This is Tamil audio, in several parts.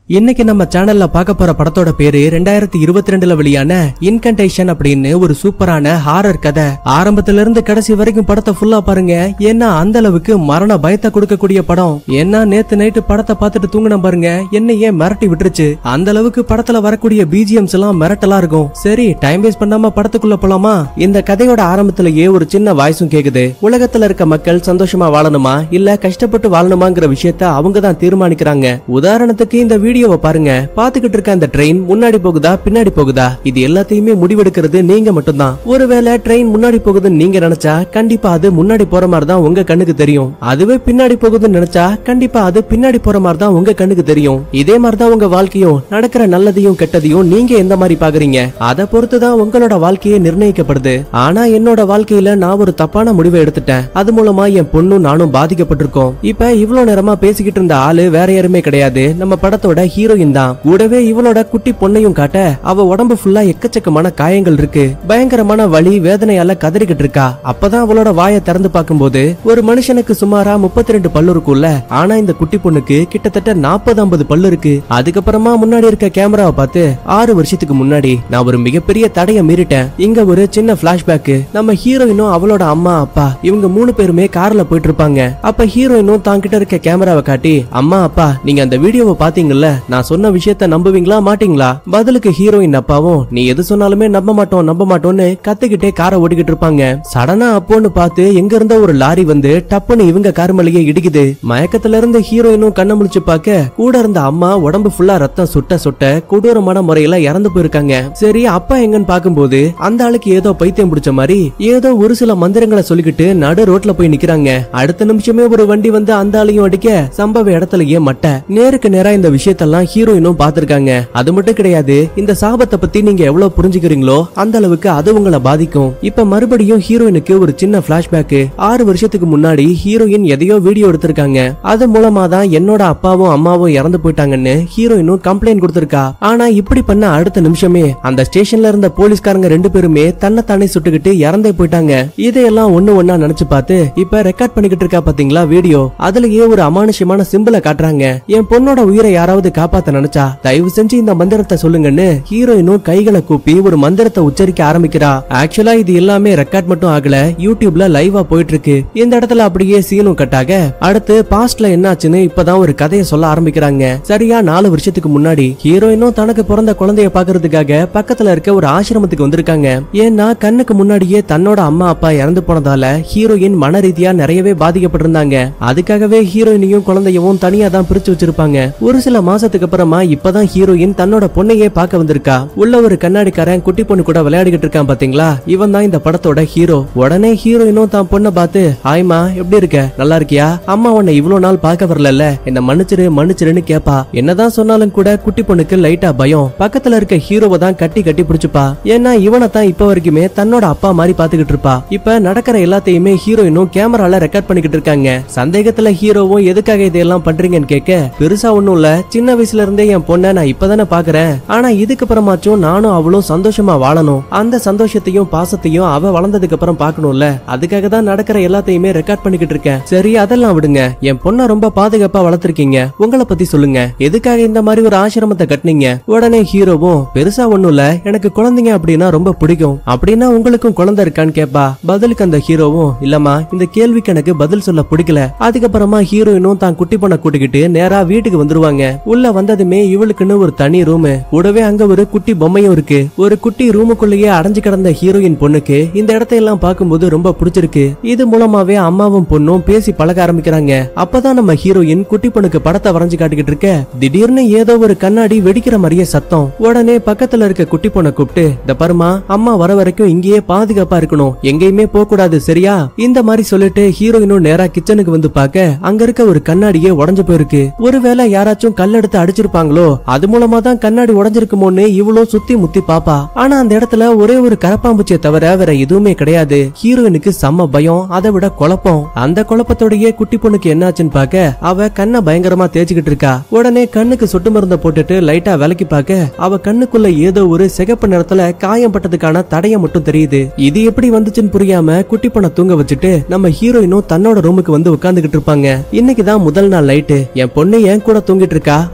இன்னைக்கு நம்ம சேனல்ல பார்க்க போற படத்தோட பேரு ரெண்டாயிரத்தி இருபத்தி ரெண்டுல வெளியான இன்கன்டேஷன் அப்படின்னு ஒரு சூப்பரான ஹாரர் கதை ஆரம்பத்துல இருந்து கடைசி வரைக்கும் படத்தை ஃபுல்லா பாருங்க ஏன்னா அந்த அளவுக்கு மரண பயத்தை கொடுக்கக்கூடிய படம் ஏன்னா நேத்து நைட்டு படத்தை பார்த்துட்டு தூங்கின பாருங்க என்ன ஏன் மிரட்டி விட்டுருச்சு அந்த அளவுக்கு படத்துல வரக்கூடிய பிஜிஎம்ஸ் எல்லாம் மிரட்டலா இருக்கும் சரி டைம் வேஸ்ட் பண்ணாம படத்துக்குள்ள போலாமா இந்த கதையோட ஆரம்பத்திலேயே ஒரு சின்ன வாய்ஸும் கேக்குது உலகத்துல இருக்க மக்கள் சந்தோஷமா வாழணுமா இல்ல கஷ்டப்பட்டு வாழணுமாங்கிற விஷயத்த அவங்க தான் தீர்மானிக்கிறாங்க உதாரணத்துக்கு இந்த வீடியோவை பாருங்க பாத்துக்கிட்டு இருக்க அந்த ட்ரெயின் முன்னாடி போகுதா பின்னாடி போகுதா இது எல்லாத்தையுமே முடிவெடுக்கிறது நீங்க மட்டும்தான் ஒருவேளை ட்ரெயின் முன்னாடி போகுதுன்னு நீங்க நினைச்சா கண்டிப்பா அது முன்னாடி போற மாதிரி தான் உங்க கண்ணுக்கு தெரியும் அதுவே பின்னாடி போகுதுன்னு நினைச்சா கண்டிப்பா அது பின்னாடி போற மாதிரி தான் உங்க கண்ணுக்கு தெரியும் இதே மாதிரி தான் உங்க வாழ்க்கையும் நடக்கிற நல்லதையும் கெட்டதையும் நீங்க எந்த மாதிரி பாக்குறீங்க அதை பொறுத்து தான் உங்களோட வாழ்க்கையே நிர்ணயிக்கப்படுது ஆனா என்னோட வாழ்க்கையில நான் ஒரு தப்பான முடிவை எடுத்துட்டேன் அது மூலமா என் பொண்ணும் நானும் பாதிக்கப்பட்டிருக்கோம் இப்ப இவ்வளவு நேரமா பேசிக்கிட்டு இருந்த ஆளு வேற யாருமே கிடையாது நம்ம படத்தோட ஹீரோயின் தான் கூடவே இவளோட குட்டி பொண்ணையும் காட்ட அவ உடம்பு ஃபுல்லா எக்கச்சக்கமான காயங்கள் இருக்கு பயங்கரமான வலி வேதனையால கதறிக்கிட்டு இருக்கா அப்பதான் அவளோட வாயை திறந்து பார்க்கும்போது ஒரு மனுஷனுக்கு சுமாரா முப்பத்தி ரெண்டு பல்லு இருக்கும்ல ஆனா இந்த குட்டி பொண்ணுக்கு கிட்டத்தட்ட நாற்பது ஐம்பது பல்லு இருக்கு அதுக்கப்புறமா முன்னாடி இருக்க கேமராவை பார்த்து ஆறு வருஷத்துக்கு முன்னாடி நான் ஒரு மிகப்பெரிய தடைய மீறிட்டேன் இங்க ஒரு சின்ன பிளாஷ்பேக் நம்ம ஹீரோயினும் அவளோட அம்மா அப்பா இவங்க மூணு பேருமே கார்ல போயிட்டு இருப்பாங்க அப்ப ஹீரோயினும் தான் கிட்ட இருக்க கேமராவை காட்டி அம்மா அப்பா நீங்க அந்த வீடியோவை பாத்தீங்கல்ல நான் சொன்ன விஷயத்த நம்புவீங்களா மாட்டீங்களா பதிலுக்கு ஹீரோயின் அப்பாவும் நீ எது சொன்னாலுமே நம்ப மாட்டோம் நம்ப மாட்டோம்னு கத்துக்கிட்டே காரை ஓடிக்கிட்டு இருப்பாங்க சடனா அப்போன்னு பார்த்து எங்க இருந்த ஒரு லாரி வந்து டப்புன்னு இவங்க கார் மேலேயே இடிக்குது மயக்கத்துல இருந்து ஹீரோயினும் கண்ணை முழிச்சு பார்க்க கூட இருந்த அம்மா உடம்பு ஃபுல்லா ரத்தம் சுட்ட சுட்ட கொடூரமான முறையில இறந்து போயிருக்காங்க சரி அப்பா எங்கன்னு பாக்கும்போது அந்த ஆளுக்கு ஏதோ பைத்தியம் பிடிச்ச மாதிரி ஏதோ ஒரு சில மந்திரங்களை சொல்லிக்கிட்டு நடு ரோட்ல போய் நிக்கிறாங்க அடுத்த நிமிஷமே ஒரு வண்டி வந்து அந்த ஆளையும் அடிக்க சம்பவ இடத்துலயே மட்ட நேருக்கு நேரா இந்த விஷயத்தெல்லாம் ஹீரோயினும் பாத்திருக்காங்க அது மட்டும் கிடையாது இந்த சாபத்தை பத்தி நீங்க எவ்வளவு புரிஞ்சுக்கிறீங்களோ அந்த அளவுக்கு அது உங்களை பாதிக்கும் இப்ப மறுபடியும் ஹீரோயினுக்கு ஒரு சின்ன பிளாஷ்பேக் ஆறு வருஷத்துக்கு முன்னாடி ஹீரோயின் எதையோ வீடியோ எடுத்திருக்காங்க அது மூலமா தான் என்னோட அப்பாவும் அம்மாவும் இறந்து போயிட்டாங்கன்னு ஹீரோயினும் கம்ப்ளைண்ட் கொடுத்திருக்கா ஆனா இப்படி பண்ண அடுத்த நிமிஷமே அந்த ஸ்டேஷன்ல இருந்த போலீஸ்காரங்க ரெண்டு பேருமே தன்னைத்தானே சுட்டுக்கிட்டு இறந்தே போயிட்டாங்க இதையெல்லாம் ஒண்ணு ஒண்ணா நினைச்சு பார்த்து இப்ப ரெக்கார்ட் பண்ணிக்கிட்டு இருக்கா பாத்தீங்களா வீடியோ அதுலயே ஒரு அமானுஷ்யமான சிம்பிளை காட்டுறாங்க என் பொண்ணோட உயிரை யாராவது காப்பாத்த நினைச்சா தயவு செஞ்சு இந்த மந்திரத்தை சொல்லுங்கன்னு ஹீரோயினும் கைகளை கூப்பி ஒரு மந்திரத்தை உச்சரிக்க ஆரம்பிக்கிறா ஆக்சுவலா இது எல்லாமே ரெக்கார்ட் மட்டும் ஆகல யூடியூப்ல லைவா போயிட்டு இருக்கு இந்த இடத்துல அப்படியே சீனும் கட்டாக அடுத்து பாஸ்ட்ல என்னாச்சுன்னு இப்பதான் ஒரு கதையை சொல்ல ஆரம்பிக்கிறாங்க சரியா நாலு வருஷத்துக்கு முன்னாடி ஹீரோயினும் தனக்கு பிறந்த குழந்தைய பாக்குறதுக்காக பக்கத்துல இருக்க ஒரு ஆசிரமத்துக்கு வந்திருக்காங்க ஏன்னா கண்ணுக்கு முன்னாடியே தன்னோட அம்மா அப்பா இறந்து போனதால ஹீரோயின் மன ரீதியா நிறையவே பாதிக்கப்பட்டிருந்தாங்க அதுக்காகவே ஹீரோயினையும் குழந்தையவும் தனியா தான் பிரிச்சு வச்சிருப்பாங்க ஒரு சில மாசத்துக்கு அப்புறமா இப்பதான் ஹீரோயின் தன்னோட பொண்ணையே பார்க்க வந்திருக்கா உள்ள ஒரு கண்ணாடிக்காரன் குட்டி பொண்ணு கூட விளையாடிக்கிட்டு இருக்கான் பாத்தீங்களா இவன் தான் இந்த படத்தோட ஹீரோ உடனே ஹீரோயினும் தான் பொண்ணை பார்த்து ஹாய்மா எப்படி இருக்க நல்லா இருக்கியா அம்மா உன்னை இவ்வளவு நாள் பார்க்க வரல என்ன மன்னிச்சிரு மன்னிச்சிருன்னு கேப்பா என்னதான் சொன்னாலும் கூட குட்டி பொண்ணுக்கு லைட்டா பயம் பக்கத்துல இருக்க ஹீரோவை தான் கட்டி கட்டி பிடிச்சுப்பா ஏன்னா இவனை தான் இப்ப வரைக்குமே தன்னோட அப்பா மாதிரி பாத்துக்கிட்டு இருப்பா இப்ப நடக்கிற எல்லாத்தையுமே ஹீரோயினும் கேமரால ரெக்கார்ட் பண்ணிக்கிட்டு இருக்காங்க சந்தேகத்துல ஹீரோவும் எதுக்காக இதெல்லாம் பண்றீங்கன்னு கேட்க பெருசா ஒண்ணும் இல்ல சின்ன வயசுல இருந்தே என் பொண்ணை நான் இப்பதானே பாக்குறேன் ஆனா இதுக்கு அப்புறமாச்சும் நானும் அவளும் சந்தோஷமா வாழணும் அந்த சந்தோஷத்தையும் பாசத்தையும் அவ வளர்ந்ததுக்கு அப்புறம் பாக்கணும்ல அதுக்காக தான் நடக்கிற எல்லாத்தையுமே ரெக்கார்ட் பண்ணிக்கிட்டு இருக்கேன் சரி அதெல்லாம் விடுங்க என் பொண்ணை ரொம்ப பாதுகாப்பா வளர்த்திருக்கீங்க உங்களை பத்தி சொல்லுங்க எதுக்காக இந்த மாதிரி ஒரு ஆசிரமத்தை கட்டுனீங்க உடனே ஹீரோவும் பெருசா ஒண்ணும் இல்ல எனக்கு குழந்தைங்க அப்படின்னா ரொம்ப பிடிக்கும் அப்படின்னா உங்களுக்கும் குழந்தை இருக்கான்னு கேப்பா பதிலுக்கு அந்த ஹீரோவும் இல்லம்மா இந்த கேள்விக்கு எனக்கு பதில் சொல்ல பிடிக்கல அதுக்கப்புறமா ஹீரோயினும் தான் குட்டி பொண்ணை கூட்டிக்கிட்டு நேரா வீட்டுக்கு வந்துருவாங்க உள்ள வந்ததுமே இவளுக்குன்னு ஒரு தனி ரூம் கூடவே அங்க ஒரு குட்டி பொம்மையும் இருக்கு ஒரு குட்டி ரூமுக்குள்ளேயே அடைஞ்சு கிடந்த ஹீரோயின் பொண்ணுக்கு இந்த இடத்தையெல்லாம் பார்க்கும்போது ரொம்ப பிடிச்சிருக்கு இது மூலமாவே அம்மாவும் பொண்ணும் பேசி பழக ஆரம்பிக்கிறாங்க அப்பதான் நம்ம ஹீரோயின் குட்டி பொண்ணுக்கு படத்தை வரைஞ்சு காட்டிக்கிட்டு இருக்க திடீர்னு ஏதோ ஒரு கண்ணாடி வெடிக்கிற மாதிரியே சத்தம் உடனே பக்கத்துல இருக்க குட்டி பொண்ணை கூப்பிட்டு இந்த பருமா அம்மா வர வரைக்கும் இங்கேயே பாதுகாப்பா இருக்கணும் எங்கேயுமே போக கூடாது சரியா இந்த மாதிரி சொல்லிட்டு ஹீரோயினும் நேரா கிச்சனுக்கு வந்து பார்க்க அங்க இருக்க ஒரு கண்ணாடியே உடஞ்சு போயிருக்கு ஒருவேளை யாராச்சும் கல் எடுத்து அடிச்சிருப்பாங்களோ அது மூலமா தான் கண்ணாடி உடஞ்சிருக்குமோன்னு இவ்வளவு சுத்தி முத்தி பாப்பா ஆனா அந்த இடத்துல ஒரே ஒரு கரப்பாம்பூச்சியை தவிர வேற எதுவுமே கிடையாது ஹீரோயினுக்கு செம்ம பயம் அதை விட குழப்பம் அந்த குழப்பத்தோடயே குட்டி பொண்ணுக்கு என்னாச்சுன்னு பார்க்க அவ கண்ணை பயங்கரமா தேய்ச்சிக்கிட்டு இருக்கா உடனே கண்ணுக்கு சொட்டு மருந்த போட்டுட்டு லைட்டா விலக்கி பார்க்க அவ கண்ணுக்குள்ள ஏதோ ஒரு சிகப்பு நிறத்துல காயம் பட்டதுக்கான தடயம் மட்டும் தெரியுது இது எப்படி வந்துச்சுன்னு புரியாம குட்டி பொண்ணை தூங்க வச்சுட்டு நம்ம ஹீரோயினும் தன்னோட ரூமுக்கு வந்து உட்கார்ந்துகிட்டு இருப்பாங்க இன்னைக்கு தான் முதல் நாள் நைட்டு என் பொண்ணு என் கூட தூங்கிட்டு இருக்கா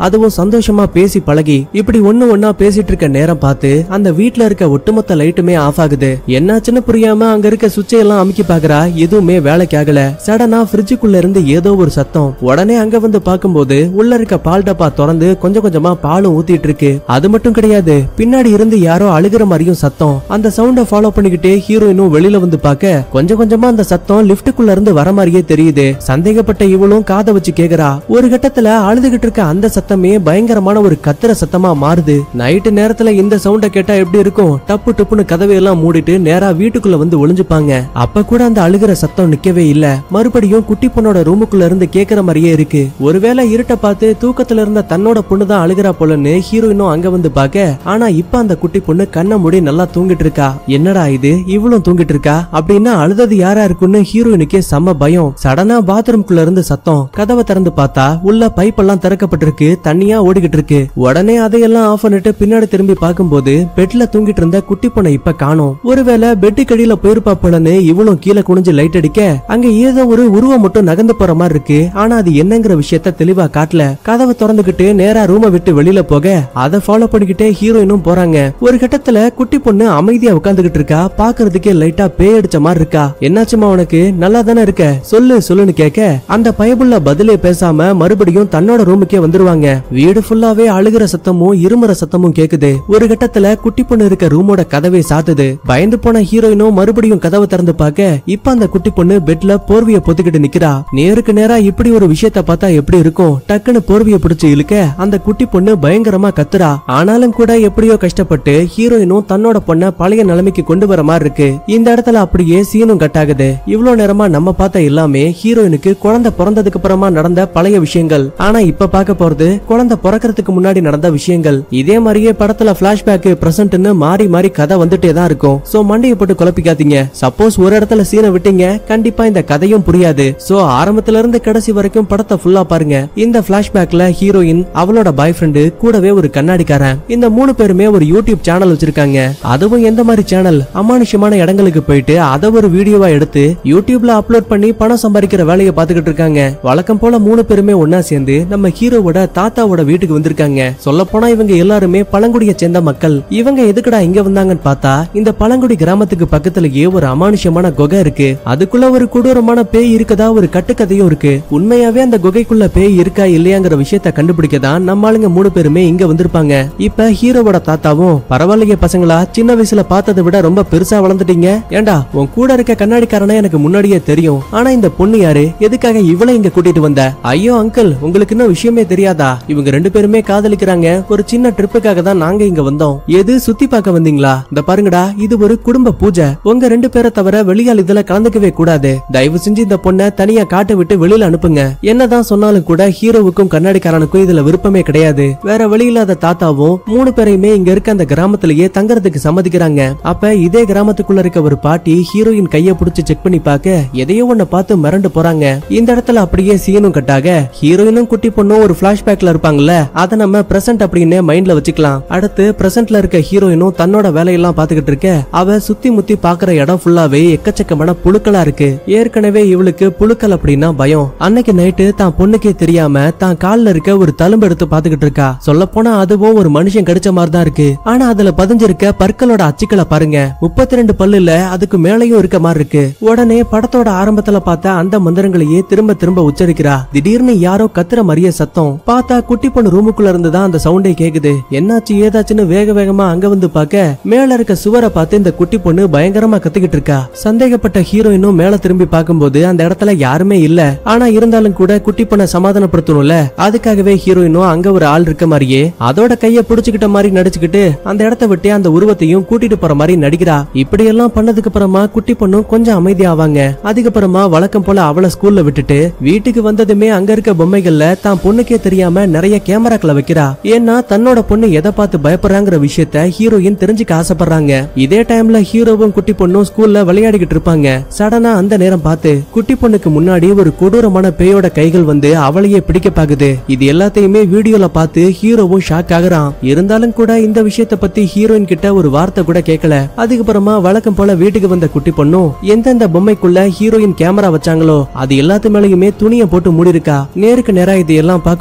அதுவும் சந்தோஷமா பேசி பழகி இப்படி ஒண்ணு ஒண்ணா பேசிட்டு இருக்க நேரம் பார்த்து அந்த வீட்ல இருக்க ஒட்டுமொத்த லைட்டுமே ஆஃப் ஆகுது என்னாச்சுன்னு புரியாம அங்க இருக்க சுவிட்சை எல்லாம் அமுக்கி பாக்குறா எதுவுமே வேலைக்கு ஆகல சடனா ஃப்ரிட்ஜுக்குள்ள இருந்து ஏதோ ஒரு சத்தம் உடனே அங்க வந்து பார்க்கும்போது உள்ள இருக்க பால் டப்பா திறந்து கொஞ்சம் கொஞ்சமா பாலும் ஊத்திட்டு இருக்கு அது மட்டும் கிடையாது பின்னாடி இருந்து யாரோ அழுகிற மாதிரியும் சத்தம் அந்த சவுண்ட ஃபாலோ பண்ணிக்கிட்டே ஹீரோயினும் வெளியில வந்து பார்க்க கொஞ்சம் கொஞ்சமா அந்த சத்தம் லிப்டுக்குள்ள இருந்து வர மாதிரியே தெரியுது சந்தேகப்பட்ட இவளும் காதை வச்சு கேக்குறா ஒரு கட்டத்துல அழுதுகிட்டு இருக்க அந்த சத்தமே பயங்கரமான ஒரு கத்துற சத்தமா மாறுது நைட்டு நேரத்துல இந்த சவுண்ட கேட்டா எப்படி இருக்கும் டப்பு டப்புன்னு கதவை எல்லாம் மூடிட்டு நேரா வீட்டுக்குள்ள வந்து ஒளிஞ்சுப்பாங்க அப்ப கூட அந்த அழுகிற சத்தம் நிக்கவே இல்ல மறுபடியும் குட்டி பொண்ணோட ரூமுக்குள்ள இருந்து கேக்குற மாதிரியே இருக்கு ஒருவேளை இருட்ட பார்த்து தூக்கத்துல இருந்த தன்னோட பொண்ணு தான் அழுகிறா போலன்னு ஹீரோயினும் அங்க வந்து பாக்க ஆனா இப்ப அந்த குட்டி பொண்ணு கண்ண மூடி நல்லா தூங்கிட்டு இருக்கா என்னடா இது இவளும் தூங்கிட்டு இருக்கா அப்படின்னா அழுதது யாரா இருக்குன்னு ஹீரோயினுக்கே செம்ம பயம் சடனா பாத்ரூம்குள்ள இருந்து சத்தம் கதவை திறந்து பார்த்தா உள்ள பைப் எல்லாம் திறக்கப்பட்டிருக்கு தண்ணியா ஓடிக்கிட்டு இருக்கு உடனே அதையெல்லாம் ஆஃப் பண்ணிட்டு பின்னாடி திரும்பி பார்க்கும்போது பெட்ல தூங்கிட்டு இருந்த குட்டி பொண்ணை இப்ப காணோம் ஒருவேளை பெட்டு கடியில போயிருப்பா போலன்னு இவளும் கீழே குனிஞ்சு லைட் அடிக்க அங்க ஏதோ ஒரு உருவம் மட்டும் நகர்ந்து போற மாதிரி இருக்கு ஆனா அது என்னங்கிற விஷயத்த தெளிவா காட்டல கதவை திறந்துகிட்டு நேரா ரூமை விட்டு வெளியில போக அதை ஃபாலோ பண்ணிக்கிட்டே ஹீரோயினும் போறாங்க ஒரு கட்டத்துல குட்டி பொண்ணு அமைதியா உட்கார்ந்துகிட்டு இருக்கா பாக்குறதுக்கே லைட்டா பேய் அடிச்ச மாதிரி இருக்கா என்னாச்சுமா உனக்கு நல்லா தானே இருக்க சொல்லு சொல்லுன்னு கேட்க அந்த பயபுள்ள பதிலே பேசாம மறுபடியும் தன்னோட ரூமுக்கே வந்துருவாங்க வீடு ஃபுல்லாவே அழுகிற சத்தமும் இருமுற சத்தமும் கேக்குது ஒரு கட்டத்துல குட்டி பொண்ணு இருக்க ரூமோட கதவை சாத்துது பயந்து போன ஹீரோயினும் மறுபடியும் கதவை திறந்து பார்க்க இப்ப அந்த குட்டி பொண்ணு பெட்ல போர்வைய பொத்திக்கிட்டு நிக்கிறா நேருக்கு நேரா இப்படி ஒரு விஷயத்த பார்த்தா எப்படி இருக்கும் டக்குன்னு போர்வைய பிடிச்சு இழுக்க அந்த குட்டி பொண்ணு பயங்கரமா கத்துறா ஆனாலும் கூட எப்படியோ கஷ்டப்பட்டு ஹீரோயினும் தன்னோட பொண்ண பழைய நிலைமைக்கு கொண்டு வர மாதிரி இருக்கு இந்த இடத்துல அப்படியே சீனும் கட் ஆகுது இவ்வளவு நேரமா நம்ம பார்த்த எல்லாமே ஹீரோயினுக்கு குழந்தை பிறந்ததுக்கு அப்புறமா நடந்த பழைய விஷயங்கள் ஆனா இப்ப பார்க்க போறது குழந்தை பிறக்கிறதுக்கு முன்னாடி நடந்த விஷயங்கள் இதே மாதிரியே படத்துல பிளாஷ்பேக் பிரசன்ட்னு மாறி மாறி கதை வந்துட்டே தான் இருக்கும் சோ மண்டையை போட்டு குழப்பிக்காதீங்க சப்போஸ் ஒரு இடத்துல சீனை விட்டீங்க கண்டிப்பா இந்த கதையும் புரியாது சோ ஆரம்பத்துல இருந்து கடைசி வரைக்கும் படத்தை ஃபுல்லா பாருங்க இந்த பிளாஷ்பேக்ல ஹீரோயின் அவளோட பாய் ஃப்ரெண்டு கூடவே ஒரு கண்ணாடிக்காரன் இந்த மூணு பேருமே ஒரு யூடியூப் சேனல் வச்சிருக்காங்க அதுவும் எந்த மாதிரி சேனல் அமானுஷ்யமான இடங்களுக்கு போயிட்டு அதை ஒரு வீடியோவா எடுத்து யூடியூப்ல அப்லோட் பண்ணி பணம் சம்பாதிக்கிற வேலையை பார்த்துக்கிட்டு இருக்காங்க வழக்கம் போல மூணு பேருமே ஒன்னா சேர்ந்து நம்ம ஹீரோவோட தாத்தாவோட வீட்டுக்கு வந்திருக்காங்க சொல்ல போனா இவங்க எல்லாருமே பழங்குடியை சேர்ந்த மக்கள் இவங்க எதுக்குடா இங்க வந்தாங்கன்னு பார்த்தா இந்த பழங்குடி கிராமத்துக்கு பக்கத்துலயே ஒரு அமானுஷ்யமான குகை இருக்கு அதுக்குள்ள ஒரு கொடூரமான பேய் இருக்கதா ஒரு கட்டுக்கதையும் இருக்கு உண்மையாவே அந்த குகைக்குள்ள பேய் இருக்கா இல்லையாங்கிற விஷயத்த கண்டுபிடிக்க தான் நம்ம ஆளுங்க மூணு பேருமே இங்க வந்திருப்பாங்க இப்ப ஹீரோவோட தாத்தாவும் பரவாயில்லையே பசங்களா சின்ன வயசுல பார்த்ததை விட ரொம்ப பெருசா வளர்ந்துட்டீங்க ஏண்டா உன் கூட இருக்க கண்ணாடிக்காரனே எனக்கு முன்னாடியே தெரியும் ஆனா இந்த பொண்ணு யாரு எதுக்காக இவளை இங்க கூட்டிட்டு வந்த ஐயோ அங்கிள் உங்களுக்கு இன்னும் விஷயமே தெரியாதா இவங்க ரெண்டு பேருமே காதலிக்கிறாங்க ஒரு சின்ன ட்ரிப்புக்காக தான் நாங்க இங்க வந்தோம் எது சுத்தி பார்க்க வந்தீங்களா இந்த பாருங்கடா இது ஒரு குடும்ப பூஜை உங்க ரெண்டு பேரை தவிர வெளியால் இதுல கலந்துக்கவே கூடாது தயவு செஞ்சு இந்த பொண்ணை தனியா காட்டை விட்டு வெளியில அனுப்புங்க என்னதான் சொன்னாலும் கூட ஹீரோவுக்கும் கண்ணாடிக்காரனுக்கும் இதுல விருப்பமே கிடையாது வேற வழியில்லாத தாத்தாவும் மூணு பேரையுமே இங்க இருக்க அந்த கிராமத்திலேயே தங்கறதுக்கு சம்மதிக்கிறாங்க அப்ப இதே கிராமத்துக்குள்ள இருக்க ஒரு பாட்டி ஹீரோயின் கைய புடிச்சு செக் பண்ணி பார்க்க எதையோ ஒண்ண பார்த்து மிரண்டு போறாங்க இந்த இடத்துல அப்படியே சீனும் கட்டாக ஹீரோயினும் குட்டி பொண்ணும் ஒரு பிளாஷ்பேக்ல இருப்பாங்கல்ல அதை நம்ம பிரசன்ட் அப்படின்னு மைண்ட்ல வச்சுக்கலாம் அடுத்து பிரசன்ட்ல இருக்க ஹீரோயினும் தன்னோட வேலையெல்லாம் பாத்துக்கிட்டு இருக்க அவ சுத்தி முத்தி பாக்குற இடம் ஃபுல்லாவே எக்கச்சக்கமான புழுக்களா இருக்கு ஏற்கனவே இவளுக்கு புழுக்கள் அப்படின்னா பயம் அன்னைக்கு நைட்டு தான் பொண்ணுக்கே தெரியாம தான் கால்ல இருக்க ஒரு தழும்பு எடுத்து பாத்துக்கிட்டு இருக்கா சொல்ல போனா அதுவும் ஒரு மனுஷன் கடிச்ச மாதிரி தான் இருக்கு ஆனா அதுல பதிஞ்சிருக்க பற்களோட அச்சுக்களை பாருங்க முப்பத்தி ரெண்டு பல்லு இல்ல அதுக்கு மேலயும் இருக்க மாதிரி இருக்கு உடனே படத்தோட ஆரம்பத்துல பார்த்த அந்த மந்திரங்களையே திரும்ப திரும்ப உச்சரிக்கிறா திடீர்னு யாரோ கத்துற மாதிரியே சத்தம் பார்த்தா குட்டி பொண்ணு ரூமுக்குள்ள இருந்து தான் அந்த சவுண்டே கேக்குது என்னாச்சு ஏதாச்சுன்னு வேக வேகமா அங்க வந்து பார்க்க மேல இருக்க சுவரை பார்த்து இந்த குட்டி பொண்ணு பயங்கரமா கத்திக்கிட்டு இருக்கா சந்தேகப்பட்ட ஹீரோயினும் மேல திரும்பி பார்க்கும்போது அந்த இடத்துல யாருமே இல்ல ஆனா இருந்தாலும் கூட குட்டி பொண்ணை சமாதானப்படுத்தணும்ல அதுக்காகவே ஹீரோயினும் அங்க ஒரு ஆள் இருக்க மாதிரியே அதோட கைய புடிச்சுக்கிட்ட மாதிரி நடிச்சுக்கிட்டு அந்த இடத்த விட்டு அந்த உருவத்தையும் கூட்டிட்டு போற மாதிரி நடிக்கிறா இப்படி எல்லாம் பண்ணதுக்கு அப்புறமா குட்டி பொண்ணும் கொஞ்சம் அமைதியாவாங்க அதுக்கப்புறமா வழக்கம் போல அவளை ஸ்கூல்ல விட்டுட்டு வீட்டுக்கு வந்ததுமே அங்க இருக்க பொம்மைகள்ல தான் பொண்ணுக்கே தெரியாம நிறைய கேமராக்களை வைக்கிறா ஏன்னா தன்னோட பொண்ணு எதை பார்த்து பயப்படுறாங்கிற விஷயத்த ஹீரோயின் தெரிஞ்சுக்க ஆசைப்படுறாங்க இதே டைம்ல ஹீரோவும் குட்டி பொண்ணும் ஸ்கூல்ல விளையாடிக்கிட்டு இருப்பாங்க சடனா அந்த நேரம் பார்த்து குட்டி பொண்ணுக்கு முன்னாடி ஒரு கொடூரமான பேயோட கைகள் வந்து அவளையே பிடிக்க பாக்குது இது எல்லாத்தையுமே வீடியோல பார்த்து ஹீரோவும் ஷாக் ஆகுறான் இருந்தாலும் கூட இந்த விஷயத்த பத்தி ஹீரோயின் கிட்ட ஒரு வார்த்தை கூட கேட்கல அதுக்கப்புறமா வழக்கம் போல வீட்டுக்கு வந்த குட்டி பொண்ணும் எந்தெந்த பொம்மைக்குள்ள ஹீரோயின் கேமரா வச்சாங்களோ அது எல்லாத்து மேலயுமே துணியை போட்டு மூடி இருக்கா நேருக்கு நேரா இது எல்லாம் பார்க்கும்போது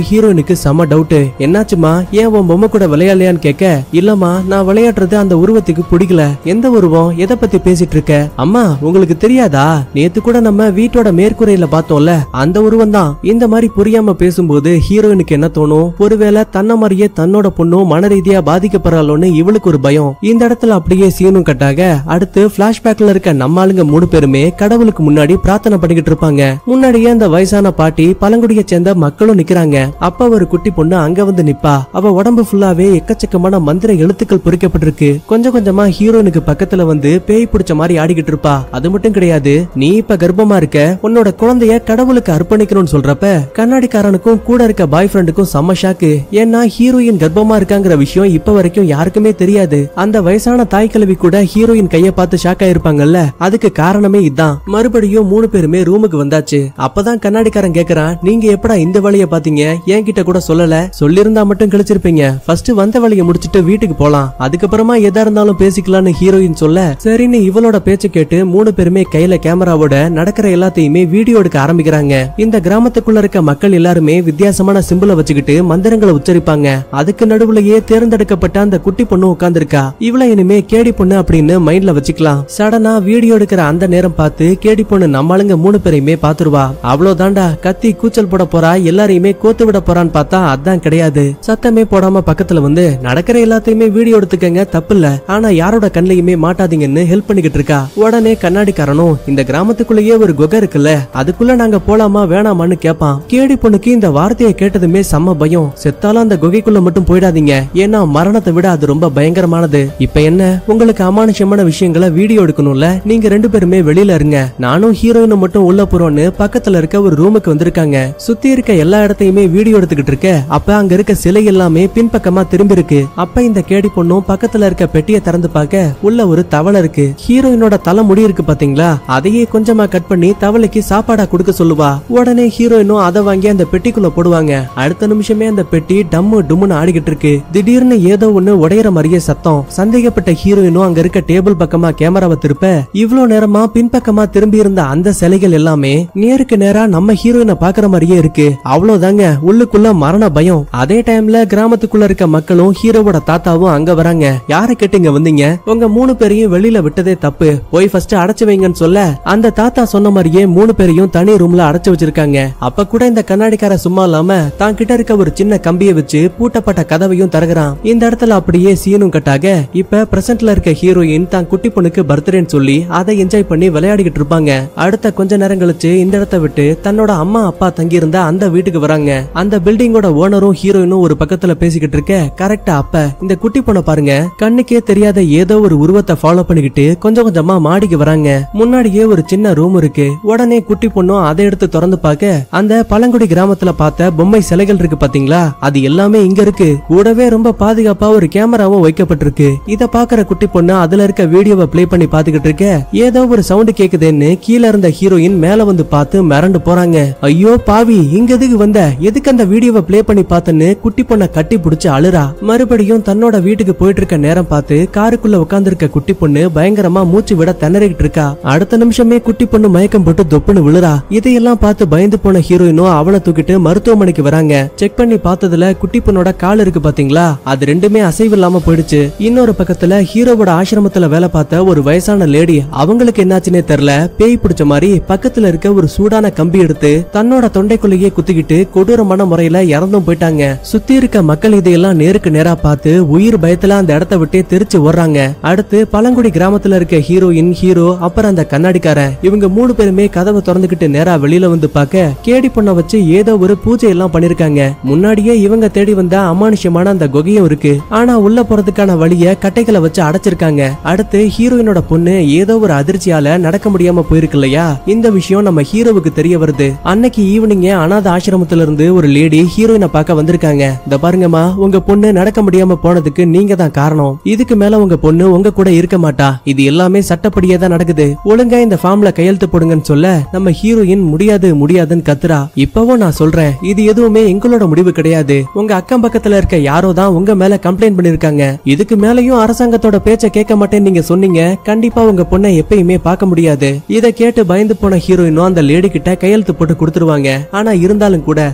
ஹீரோயினுக்கு செம டவுட் என்னாச்சுமா ஏன் உன் பொம்மை கூட விளையாடலையான்னு கேட்க இல்லம்மா நான் விளையாடுறது அந்த உருவத்துக்கு பிடிக்கல எந்த உருவம் எதை பத்தி பேசிட்டு இருக்க அம்மா உங்களுக்கு தெரியாதா நேத்து கூட நம்ம வீட்டோட மேற்கூரையில பார்த்தோம்ல அந்த உருவம் தான் இந்த மாதிரி புரியாம பேசும்போது ஹீரோயினுக்கு என்ன தோணும் ஒருவேளை தன்ன மாதிரியே தன்னோட பொண்ணும் மன ரீதியா பாதிக்கப்படுறாளோன்னு இவளுக்கு ஒரு பயம் இந்த இடத்துல அப்படியே சீனும் கட்டாக அடுத்து பிளாஷ்பேக்ல இருக்க நம்ம ஆளுங்க மூணு பேருமே கடவுளுக்கு முன்னாடி பிரார்த்தனை பண்ணிக்கிட்டு இருப்பாங்க முன்னாடியே அந்த வயசான பாட்டி பழங்குடியை சேர்ந்த மக்களும் நிக்கிறாங்க அப்ப ஒரு குட்டி பொண்ணு அங்க வந்து நிப்பா அவ உடம்பு ஃபுல்லாவே எக்கச்சக்கமான மந்திர எழுத்துக்கள் பொறிக்கப்பட்டிருக்கு கொஞ்சம் கொஞ்சமா ஹீரோனுக்கு பக்கத்துல வந்து பேய் பிடிச்ச மாதிரி ஆடிக்கிட்டு இருப்பா அது மட்டும் கிடையாது நீ இப்ப கர்ப்பமா இருக்க உன்னோட குழந்தைய கடவுளுக்கு அர்ப்பணிக்கணும்னு சொல்றப்ப கண்ணாடிக்காரனுக்கும் கூட இருக்க பாய் ஃப்ரெண்டுக்கும் செம்ம ஷாக்கு ஏன்னா ஹீரோயின் கர்ப்பமா இருக்காங்கிற விஷயம் இப்ப வரைக்கும் யாருக்குமே தெரியாது அந்த வயசான தாய் கிழவி கூட ஹீரோயின் கைய பார்த்து ஷாக் ஆயிருப்பாங்கல்ல அதுக்கு காரணமே இதான் மறுபடியும் மூணு பேருமே ரூமுக்கு வந்தாச்சு அப்பதான் கண்ணாடிக்காரன் கேக்குறான் நீங்க எப்படா இந்த வழிய பாத்தீங்க என்கிட்ட கூட சொல்லல சொல்லிருந்தா மட்டும் கழிச்சிருப்பீங்க ஃபர்ஸ்ட் வந்த வழியை முடிச்சிட்டு வீட்டுக்கு போலாம் அதுக்கப்புறமா எதா இருந்தாலும் பேசிக்கலாம்னு ஹீரோயின் சொல்ல சரின்னு இவளோட பேச்ச கேட்டு மூணு பேருமே கையில கேமராவோட நடக்கிற எல்லாத்தையுமே வீடியோ எடுக்க ஆரம்பிக்கிறாங்க இந்த கிராமத்துக்குள்ள இருக்க மக்கள் எல்லாருமே வித்தியாசமான சிம்பிளை வச்சுக்கிட்டு மந்திரங்களை உச்சரிப்பாங்க அதுக்கு நடுவுலயே தேர்ந்தெடுக்கப்பட்ட அந்த குட்டி பொண்ணு உட்கார்ந்திருக்கா இவள இனிமே கேடி பொண்ணு அப்படின்னு மைண்ட்ல வச்சுக்கலாம் சடனா வீடியோ எடுக்கிற அந்த நேரம் பார்த்து கேடி பொண்ணு நம்மளுங்க மூணு பேரையுமே பாத்துருவா அவ்வளவுதான்டா கத்தி கூச்சல் போட போறா எல்லாரையுமே கோத்து விட போறான்னு பார்த்தா அதான் கிடையாது சத்தமே போடாம பக்கத்துல வந்து நடக்கிற எல்லாத்தையுமே வீடியோ எடுத்துக்கங்க தப்பில்ல ஆனா யாரோட கண்ணையுமே மாட்டாதீங்கன்னு ஹெல்ப் பண்ணிக்கிட்டு இருக்கா உடனே கண்ணாடிக்காரனும் இந்த கிராமத்துக்குள்ளேயே ஒரு குகை இருக்குல்ல அதுக்குள்ள நாங்க போலாமா வேணாமான்னு கேட்பான் கேடி பொண்ணுக்கு இந்த வார்த்தையை கேட்டதுமே செம்ம பயம் செத்தாலும் அந்த குகைக்குள்ள மட்டும் போயிடாதீங்க ஏன்னா மரணத்தை விட அது ரொம்ப பயங்கரமானது இப்ப என்ன உங்களுக்கு அமானுஷமான விஷயங்களை வீடியோ எடுக்கணும்ல நீங்க ரெண்டு பேருமே வெளியில இருங்க நானும் ஹீரோயினும் மட்டும் உள்ள போறோம்னு பக்கத்துல இருக்க ஒரு ரூமுக்கு வந்திருக்காங்க சுத்தி இருக்க எல்லா இடத்தையுமே வீடியோ எடுத்துக்கிட்டு இருக்க அப்ப அங்க இருக்க சிலை எல்லாமே பின்பக்கமா திரும்பி இருக்கு அப்ப இந்த கேடி பொண்ணும் பக்கத்துல இருக்க பெட்டியை திறந்து பார்க்க உள்ள ஒரு தவளை இருக்கு ஹீரோயினோட தலை முடி இருக்கு பாத்தீங்களா அதையே கொஞ்சமா கட் பண்ணி தவளைக்கு சாப்பாடா கொடுக்க சொல்லுவா உடனே ஹீரோயினும் அதை வாங்கி அந்த பெட்டிக்குள்ள போடுவாங்க அடுத்த நிமிஷமே அந்த பெட்டி டம்மு டும்முன்னு ஆடிக்கிட்டு இருக்கு திடீர்னு ஏதோ ஒண்ணு உடையற மாதிரியே சத்தம் சந்தேகப்பட்ட ஹீரோயினும் அங்க இருக்க டேபிள் பக்கமா கேமராவை திருப்ப இவ்ளோ நேரமா பின்பக்கமா திரும்பி இருந்த அந்த சிலைகள் எல்லாமே நேருக்கு நேரா நம்ம ஹீரோயினை பாக்குற மாதிரியே இருக்கு அவ்வளவுதாங்க உள்ளுக்குள்ள மரண பயம் அதே டைம்ல கிராமத்துக்குள்ள இருக்க மக்களும் ஹீரோவோட தாத்தாவும் அங்க வராங்க யார கேட்டுங்க வந்தீங்க உங்க மூணு பேரையும் வெளியில விட்டதே தப்பு போய் ஃபர்ஸ்ட் அடைச்சு வைங்கன்னு சொல்ல அந்த தாத்தா சொன்ன மாதிரியே மூணு பேரையும் தனி ரூம்ல அடைச்சு வச்சிருக்காங்க அப்ப கூட இந்த கண்ணாடிக்கார சும்மா இல்லாம தான் கிட்ட இருக்க ஒரு சின்ன கம்பியை வச்சு பூட்டப்பட்ட கதவையும் தரகுறான் இந்த இடத்துல அப்படியே சீனும் கட்டாக இப்ப பிரசன்ட்ல இருக்க ஹீரோயின் தான் குட்டி பொண்ணுக்கு பர்த்டேன்னு சொல்லி அதை என்ஜாய் பண்ணி விளையாடிக்கிட்டு இருப்பாங்க அடுத்த கொஞ்ச நேரம் கழிச்சு இந்த இடத்த விட்டு தன்னோட அம்மா அப்பா தங்கி இருந்த அந்த வீட்டுக்கு வராங்க அந்த பில்டிங்கோட ஓனரும் ஹீரோயினும் ஒரு பக்கத்துல பேசிக்கிட்டு இருக்க கரெக்டா அப்ப இந்த குட்டி பொண்ணை பாருங்க கண்ணுக்கே தெரியாத ஏதோ ஒரு உருவத்தை ஃபாலோ பண்ணிக்கிட்டு கொஞ்சம் கொஞ்சமா மாடிக்கு வராங்க முன்னாடியே ஒரு சின்ன ரூம் இருக்கு உடனே குட்டி பொண்ணும் அதை எடுத்து திறந்து பார்க்க அந்த பழங்குடி கிராமத்துல பார்த்த பொம்மை சிலைகள் இருக்கு பாத்தீங்களா அது எல்லாமே இங்க இருக்கு கூடவே ரொம்ப பாதுகாப்பா ஒரு கேமராவும் வைக்கப்பட்டிருக்கு இத பாக்குற குட்டி பொண்ணு அதுல இருக்க வீடியோவை ப்ளே பண்ணி பாத்துக்கிட்டு இருக்க ஏதோ ஒரு சவுண்ட் கேக்குதுன்னு கீழ இருந்த ஹீரோயின் மேல வந்து பார்த்து மிரண்டு போறாங்க ஐயோ பாவி இங்க எதுக்கு வந்த எதுக்கு அந்த வீடியோவை ப்ளே பண்ணி பார்த்தேன்னு குட்டி பொண்ணை கட்டி பிடிச்சு அழுறா மறுபடியும் தன்னோட வீட்டுக்கு போயிட்டு இருக்க நேரம் பார்த்து காருக்குள்ள உட்கார்ந்திருக்க குட்டி பொண்ணு பயங்கரமா மூச்சு விட திணறிக்கிட்டு இருக்கா அடுத்த நிமிஷமே குட்டி பொண்ணு மயக்கம் போட்டு தொப்புன்னு விழுறா இதையெல்லாம் பார்த்து பயந்து போன ஹீரோயினும் அவளை தூக்கிட்டு மருத்துவமனைக்கு வராங்க செக் பண்ணி பார்த்ததுல குட்டி பொண்ணோட கால் இருக்கு பாத்தீங்களா அது ரெண்டுமே அசைவு இல்லாம போயிடுச்சு இன்னொரு பக்கத்துல ஹீரோவோட ஆசிரமத்துல வேலை பார்த்த ஒரு வயசான லேடி அவங்களுக்கு என்னாச்சுன்னே தெரியல பேய் பிடிச்ச மாதிரி பக்கத்துல இருக்க ஒரு சூடான கம்பி எடுத்து தன்னோட தொண்டைக்குள்ளேயே குத்திக்கிட்டு கொடூரமான முறையில இறந்தும் போயிட்டாங்க சுத்தி இருக்க மக்கள் இதையெல்லாம் நேருக்கு நேரா பார்த்து உயிர் பயத்துல அந்த இடத்த விட்டே தெரிச்சு ஓடுறாங்க அடுத்து பழங்குடி கிராமத்துல இருக்க ஹீரோயின் ஹீரோ அப்புறம் அந்த கண்ணாடிக்காரன் இவங்க மூணு பேருமே கதவை திறந்துகிட்டு நேரா வெளியில வந்து பார்க்க கேடி பொண்ண வச்சு ஏதோ ஒரு பூஜை எல்லாம் பண்ணிருக்காங்க முன்னாடியே இவங்க தேடி வந்த அமானுஷ்யமான அந்த குகையும் இருக்கு ஆனா உள்ள போறதுக்கான வழிய கட்டைகளை வச்சு அடைச்சிருக்காங்க அடுத்து ஹீரோயினோட பொண்ணு ஏதோ ஒரு அதிர்ச்சியால நடக்க முடியாம போயிருக்கு இல்லையா இந்த விஷயம் நம்ம ஹீரோவுக்கு தெரிய வருது அன்னைக்கு ஈவினிங் அனாத ஆசிரமத்துல இருந்து ஒரு லேடி ஹீரோயினை பார்க்க வந்திருக்காங்க இந்த பாருங்கம்மா உங்க பொண்ணு நடக்க முடியாம போனதுக்கு நீங்க தான் காரணம் இதுக்கு மேல உங்க பொண்ணு உங்க கூட இருக்க மாட்டா இது எல்லாமே சட்டப்படியே தான் நடக்குது ஒழுங்கா இந்த ஃபார்ம்ல கையெழுத்து போடுங்கன்னு சொல்ல நம்ம ஹீரோயின் முடியாது முடியாதுன்னு கத்துறா இப்பவும் நான் சொல்றேன் இது எதுவுமே எங்களோட முடிவு கிடையாது உங்க அக்கம் பக்கத்துல இருக்க யாரோ தான் உங்க மேல கம்ப்ளைண்ட் பண்ணிருக்காங்க இதுக்கு மேலயும் அரசாங்கத்தோட பேச்ச கேட்க மாட்டேன்னு நீங்க சொன்னீங்க கண்டிப்பா உங்க பொண்ணை எப்பயுமே பார்க்க முடியாது இத கேட்டு பயந்து போன ஹீரோயினும் அந்த லேடி கிட்ட கையெழுத்து போட்டு கொடுத்துருவாங்க ஆனா இருந்தாலும் கூட தான் பொண்ணை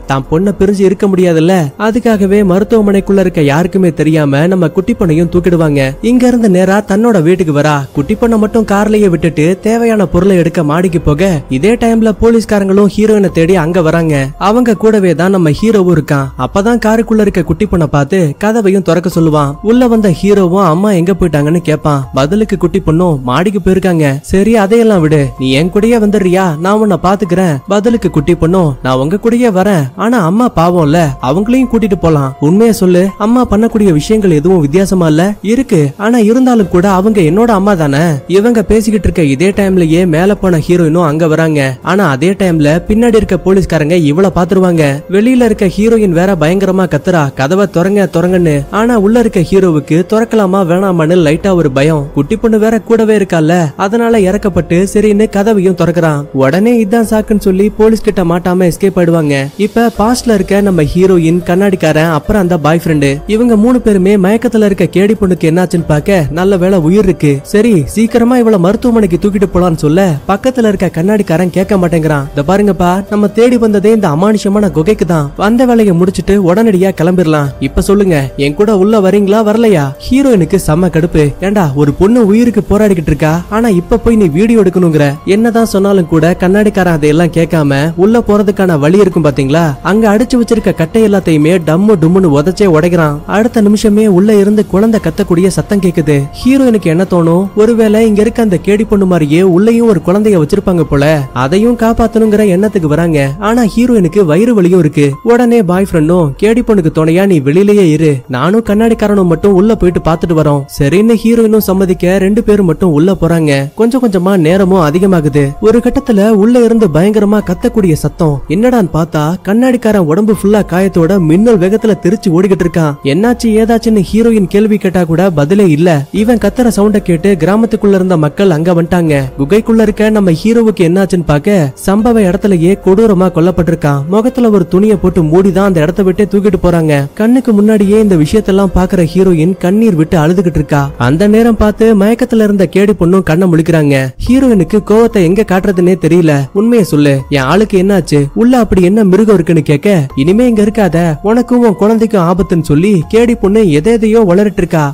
ஒன்ன பிரிஞ்சு இருக்க முடியாதுல்ல அதுக்காகவே மருத்துவமனைக்குள்ள இருக்க யாருக்குமே தெரியாம நம்ம குட்டி பொண்ணையும் தூக்கிடுவாங்க இங்க இருந்து நேரா தன்னோட வீட்டுக்கு வரா குட்டி பொண்ணை மட்டும் கார்லயே விட்டுட்டு தேவையான பொருளை எடுக்க மாடிக்கு போக இதே டைம்ல போலீஸ்காரங்களும் ஹீரோயினை தேடி அங்க வராங்க அவங்க கூடவே தான் நம்ம ஹீரோவும் இருக்கான் அப்பதான் காருக்குள்ள இருக்க குட்டி பொண்ணை பார்த்து கதவையும் திறக்க சொல்லுவான் உள்ள வந்த ஹீரோவும் அம்மா எங்க போயிட்டாங்கன்னு கேட்பான் பதிலுக்கு குட்டி பொண்ணும் மாடிக்கு போயிருக்காங்க சரி அதையெல்லாம் விடு நீ என் கூடயே வந்துடுறியா நான் உன்னை பாத்துக்கிறேன் பதிலுக்கு குட்டி பொண்ணும் நான் உங்க கூடயே வரேன் ஆனா அம்மா பாவம்ல அவங்களையும் கூட்டிட்டு போலாம் உண்மையை சொல்லு அம்மா பண்ணக்கூடிய விஷயங்கள் எதுவும் வித்தியாசமா இல்ல இருக்கு ஆனா இருந்தாலும் கூட அவங்க என்னோட அம்மா தானே இவங்க பேசிக்கிட்டு இருக்க இதே டைம்லயே மேல போன ஹீரோயினும் அங்க வராங்க ஆனா அதே டைம்ல பின்னாடி இருக்க போலீஸ்காரங்க இவள பாத்துருவாங்க வெளியில இருக்க ஹீரோயின் வேற பயங்கரமா கத்துறா கதவை திறங்க திறங்கன்னு ஆனா உள்ள இருக்க ஹீரோவுக்கு திறக்கலாமா வேணாமான்னு லைட்டா ஒரு பயம் குட்டி பொண்ணு வேற கூடவே இருக்கால அதனால இறக்கப்பட்டு சரின்னு கதவையும் திறக்கிறான் உடனே இதான் சாக்குன்னு சொல்லி போலீஸ் கிட்ட மாட்டாம எஸ்கேப் ஆயிடுவாங்க இப்ப பாஸ்ட்ல இருக்க நம்ம ஹீரோயின் கண்ணாடிக்காரன் அப்புறம் அந்த பாய் ஃப்ரெண்டு இவங்க மூணு பேருமே மயக்கத்துல இருக்க கேடி பொண்ணுக்கு என்னாச்சுன்னு பார்க்க நல்ல வேளை உயிர் இருக்கு சரி சீக்கிரமா இவள மருத்துவமனைக்கு தூக்கிட்டு போலான்னு சொல்ல பக்கத்துல இருக்க கண்ணாடிக்காரன் கேட்க மாட்டேங்கிறான் இந்த பாருங்கப்பா நம்ம தேடி வந்ததே இந்த அமானுஷமான குகைக்கு தான் வந்த வேலையை முடிச்சிட்டு உடனடியா கிளம்பிடலாம் இப்ப சொல்லுங்க என் கூட உள்ள வரீங்களா வரலையா ஹீரோயினுக்கு செம்ம கடுப்பு ஏண்டா ஒரு பொண்ணு உயிருக்கு போராடிக்கிட்டு இருக்கா ஆனா இப்ப போய் நீ வீடியோ எடுக்கணுங்கிற என்னதான் சொன்னாலும் கூட கண்ணாடிக்காரன் அதையெல்லாம் கேட்காம உள்ள போறதுக்கான வழி இருக்கும் பாத்தீங்களா அங்க அடிச்சு வச்சிருக்க கட்டை எல்லாத்தையுமே டம்மு டும்முன்னு உதச்சே உடைக்கிறான் அடுத்த நிமிஷமே உள்ள இருந்து குழந்தை கத்தக்கூடிய சத்தம் கேக்குது ஹீரோயினுக்கு என்ன தோணும் ஒருவேளை இங்க இருக்க அந்த கேடி பொண்ணு மாதிரியே உள்ளேயும் ஒரு குழந்தைய வச்சிருப்பாங்க போல அதையும் காப்பாத்தணுங்கிற எண்ணத்துக்கு வராங்க ஆனா ஹீரோயினுக்கு வயிறு வலியும் இருக்கு உடனே பாய் ஃப்ரெண்டும் கேடி பொண்ணுக்கு துணையா நீ வெளியிலேயே இரு நானும் கண்ணாடிக்காரனும் மட்டும் உள்ள போயிட்டு பார்த்துட்டு வரோம் சரின்னு ஹீரோயினும் சம்மதிக்க ரெண்டு பேரும் மட்டும் உள்ள போறாங்க கொஞ்சம் கொஞ்சமா நேரமும் அதிகமாகுது ஒரு கட்டத்துல உள்ள இருந்து பயங்கரமா கத்தக்கூடிய சத்தம் என்னடான்னு பார்த்தா கண்ணாடிக்காரன் உடம்பு ஃபுல்லா காயத்தோட மின்னல் வேகத்துல திருச்சி ஓடிக்கிட்டு இருக்கான் என்னாச்சு ஏதாச்சுன்னு ஹீரோயின் கேள்வி கேட்டா கூட பதிலே இல்ல இவன் கத்துற சவுண்ட கேட்டு கிராமத்துக்குள்ள இருந்த மக்கள் அங்க வந்துட்டாங்க குகைக்குள்ள இருக்க நம்ம ஹீரோவுக்கு என்னாச்சுன்னு பார்க்க சம்பவ இடத்துலயே கொடூரமா கொல்லப்பட்டிருக்கான் முகத்துல ஒரு துணியை போட்டு மூடிதான் அந்த இடத்த விட்டு தூக்கிட்டு போறாங்க கண்ணுக்கு முன்னாடியே இந்த விஷயத்தெல்லாம் பாக்குற ஹீரோயின் கண்ணீர் விட்டு அழுதுகிட்டு இருக்கா அந்த நேரம் பார்த்து மயக்கத்துல இருந்த கேடி பொண்ணும் கண்ணை முழிக்கிறாங்க ஹீரோயினுக்கு கோவத்தை எங்க காட்டுறதுன்னே தெரியல உண்மையை சொல்லு என் ஆளுக்கு என்னாச்சு உள்ள அப்படி என்ன மிருகம் இருக்குன்னு கேட்க இனிமே இங்க இருக்காத உனக்கும் உன் குழந்தைக்கும் ஆபத்துன்னு சொல்லி கேடி பொண்ணு எதை எதையோ வளரிட்டு இருக்கா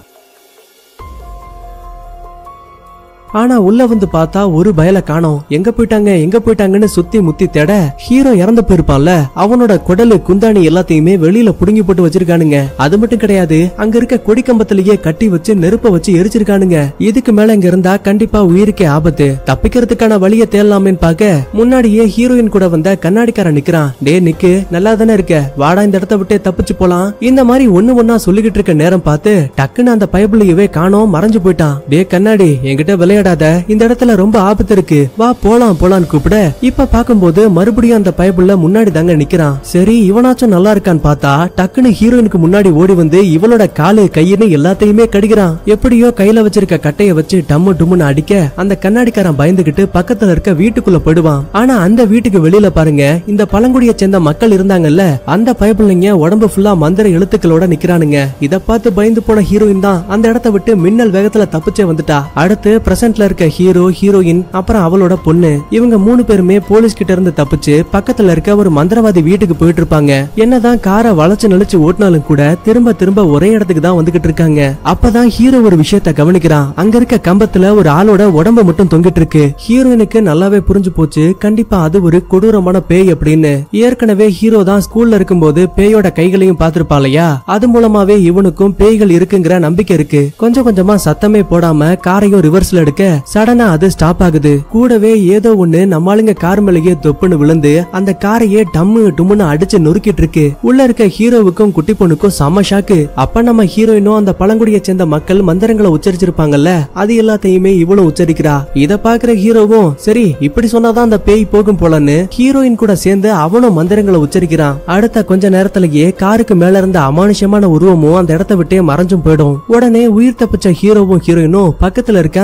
ஆனா உள்ள வந்து பார்த்தா ஒரு பயல காணோம் எங்க போயிட்டாங்க எங்க போயிட்டாங்கன்னு சுத்தி முத்தி தேட ஹீரோ இறந்து போயிருப்பான்ல அவனோட குடலு குந்தாணி எல்லாத்தையுமே வெளியில புடுங்கி போட்டு வச்சிருக்கானுங்க அது மட்டும் கிடையாது அங்க இருக்க கொடி கம்பத்திலேயே கட்டி வச்சு நெருப்ப வச்சு எரிச்சிருக்கானுங்க இதுக்கு மேல இங்க இருந்தா கண்டிப்பா உயிருக்கே ஆபத்து தப்பிக்கிறதுக்கான வழியை தேடலாமேன்னு பார்க்க முன்னாடியே ஹீரோயின் கூட வந்த கண்ணாடிக்காரன் நிக்கிறான் டே நிக்கு நல்லா தானே இருக்க வாடா இந்த இடத்த விட்டே தப்பிச்சு போலாம் இந்த மாதிரி ஒண்ணு ஒண்ணா சொல்லிக்கிட்டு இருக்க நேரம் பார்த்து டக்குன்னு அந்த பயபுள்ளையவே காணோம் மறைஞ்சு போயிட்டான் டே கண்ணாடி என்கிட்ட விளையாடாத இந்த இடத்துல ரொம்ப ஆபத்து இருக்கு வா போலாம் போலான்னு கூப்பிட இப்ப பாக்கும்போது மறுபடியும் அந்த பயபுள்ள முன்னாடி தாங்க நிக்கிறான் சரி இவனாச்சும் நல்லா இருக்கான்னு பார்த்தா டக்குன்னு ஹீரோயினுக்கு முன்னாடி ஓடி வந்து இவளோட காலு கையின்னு எல்லாத்தையுமே கடிக்கிறான் எப்படியோ கையில வச்சிருக்க கட்டைய வச்சு டம்மு டும்முன்னு அடிக்க அந்த கண்ணாடிக்காரன் பயந்துகிட்டு பக்கத்துல இருக்க வீட்டுக்குள்ள போயிடுவான் ஆனா அந்த வீட்டுக்கு வெளியில பாருங்க இந்த பழங்குடியை சேர்ந்த மக்கள் இருந்தாங்கல்ல அந்த பயபுள்ளைங்க உடம்பு ஃபுல்லா மந்திர எழுத்துக்களோட நிக்கிறானுங்க இத பார்த்து பயந்து போன ஹீரோயின் தான் அந்த இடத்த விட்டு மின்னல் வேகத்துல தப்பிச்சே வந்துட்டா அடுத்து பிரசன்ட்ல இருக்க ஹீரோ ஹீரோயின் அப்புறம் அவளோட பொண்ணு இவங்க மூணு பேருமே போலீஸ் கிட்ட இருந்து தப்பிச்சு பக்கத்துல இருக்க ஒரு மந்திரவாதி வீட்டுக்கு போயிட்டு இருப்பாங்க என்னதான் காரை வளைச்சு நெளிச்சு ஓட்டினாலும் கூட திரும்ப திரும்ப ஒரே இடத்துக்கு தான் வந்துகிட்டு இருக்காங்க அப்பதான் ஹீரோ ஒரு விஷயத்த கவனிக்கிறான் அங்க இருக்க கம்பத்துல ஒரு ஆளோட உடம்பு மட்டும் தொங்கிட்டு இருக்கு ஹீரோயினுக்கு நல்லாவே புரிஞ்சு போச்சு கண்டிப்பா அது ஒரு கொடூரமான பேய் அப்படின்னு ஏற்கனவே ஹீரோ தான் ஸ்கூல்ல இருக்கும்போது பேயோட கைகளையும் பார்த்திருப்பா இல்லையா அது மூலமாவே இவனுக்கும் பேய்கள் இருக்குங்கிற நம்பிக்கை இருக்கு கொஞ்சம் கொஞ்சமா சத்தமே போடாம காரையும் ரிவர்ஸ்ல எடுக்க சடனா அது ஸ்டாப் ஆகுது கூடவே ஏதோ ஒண்ணு நம்மளுங்க கார் மேலேயே தொப்புன்னு விழுந்து அந்த காரையே டம்மு டும்முன்னு அடிச்சு நொறுக்கிட்டு இருக்கு உள்ள இருக்க ஹீரோவுக்கும் குட்டி பொண்ணுக்கும் செம ஷாக்கு அப்ப நம்ம ஹீரோயினும் அந்த பழங்குடியை சேர்ந்த மக்கள் மந்திரங்களை உச்சரிச்சிருப்பாங்கல்ல அது எல்லாத்தையுமே இவ்வளவு உச்சரிக்கிறா இத பாக்குற ஹீரோவும் சரி இப்படி சொன்னாதான் அந்த பேய் போகும் போலன்னு ஹீரோயின் கூட சேர்ந்து அவனும் மந்திரங்களை உச்சரிக்கிறான் அடுத்த கொஞ்ச நேரத்திலேயே காருக்கு மேல இருந்த அமானுஷமான உருவமும் அந்த இடத்த விட்டே மறைஞ்சும் போயிடும் உடனே உயிர் தப்பிச்ச ஹீரோவும் ஹீரோயினும் பக்கத்துல இருக்க அந்த மந்திர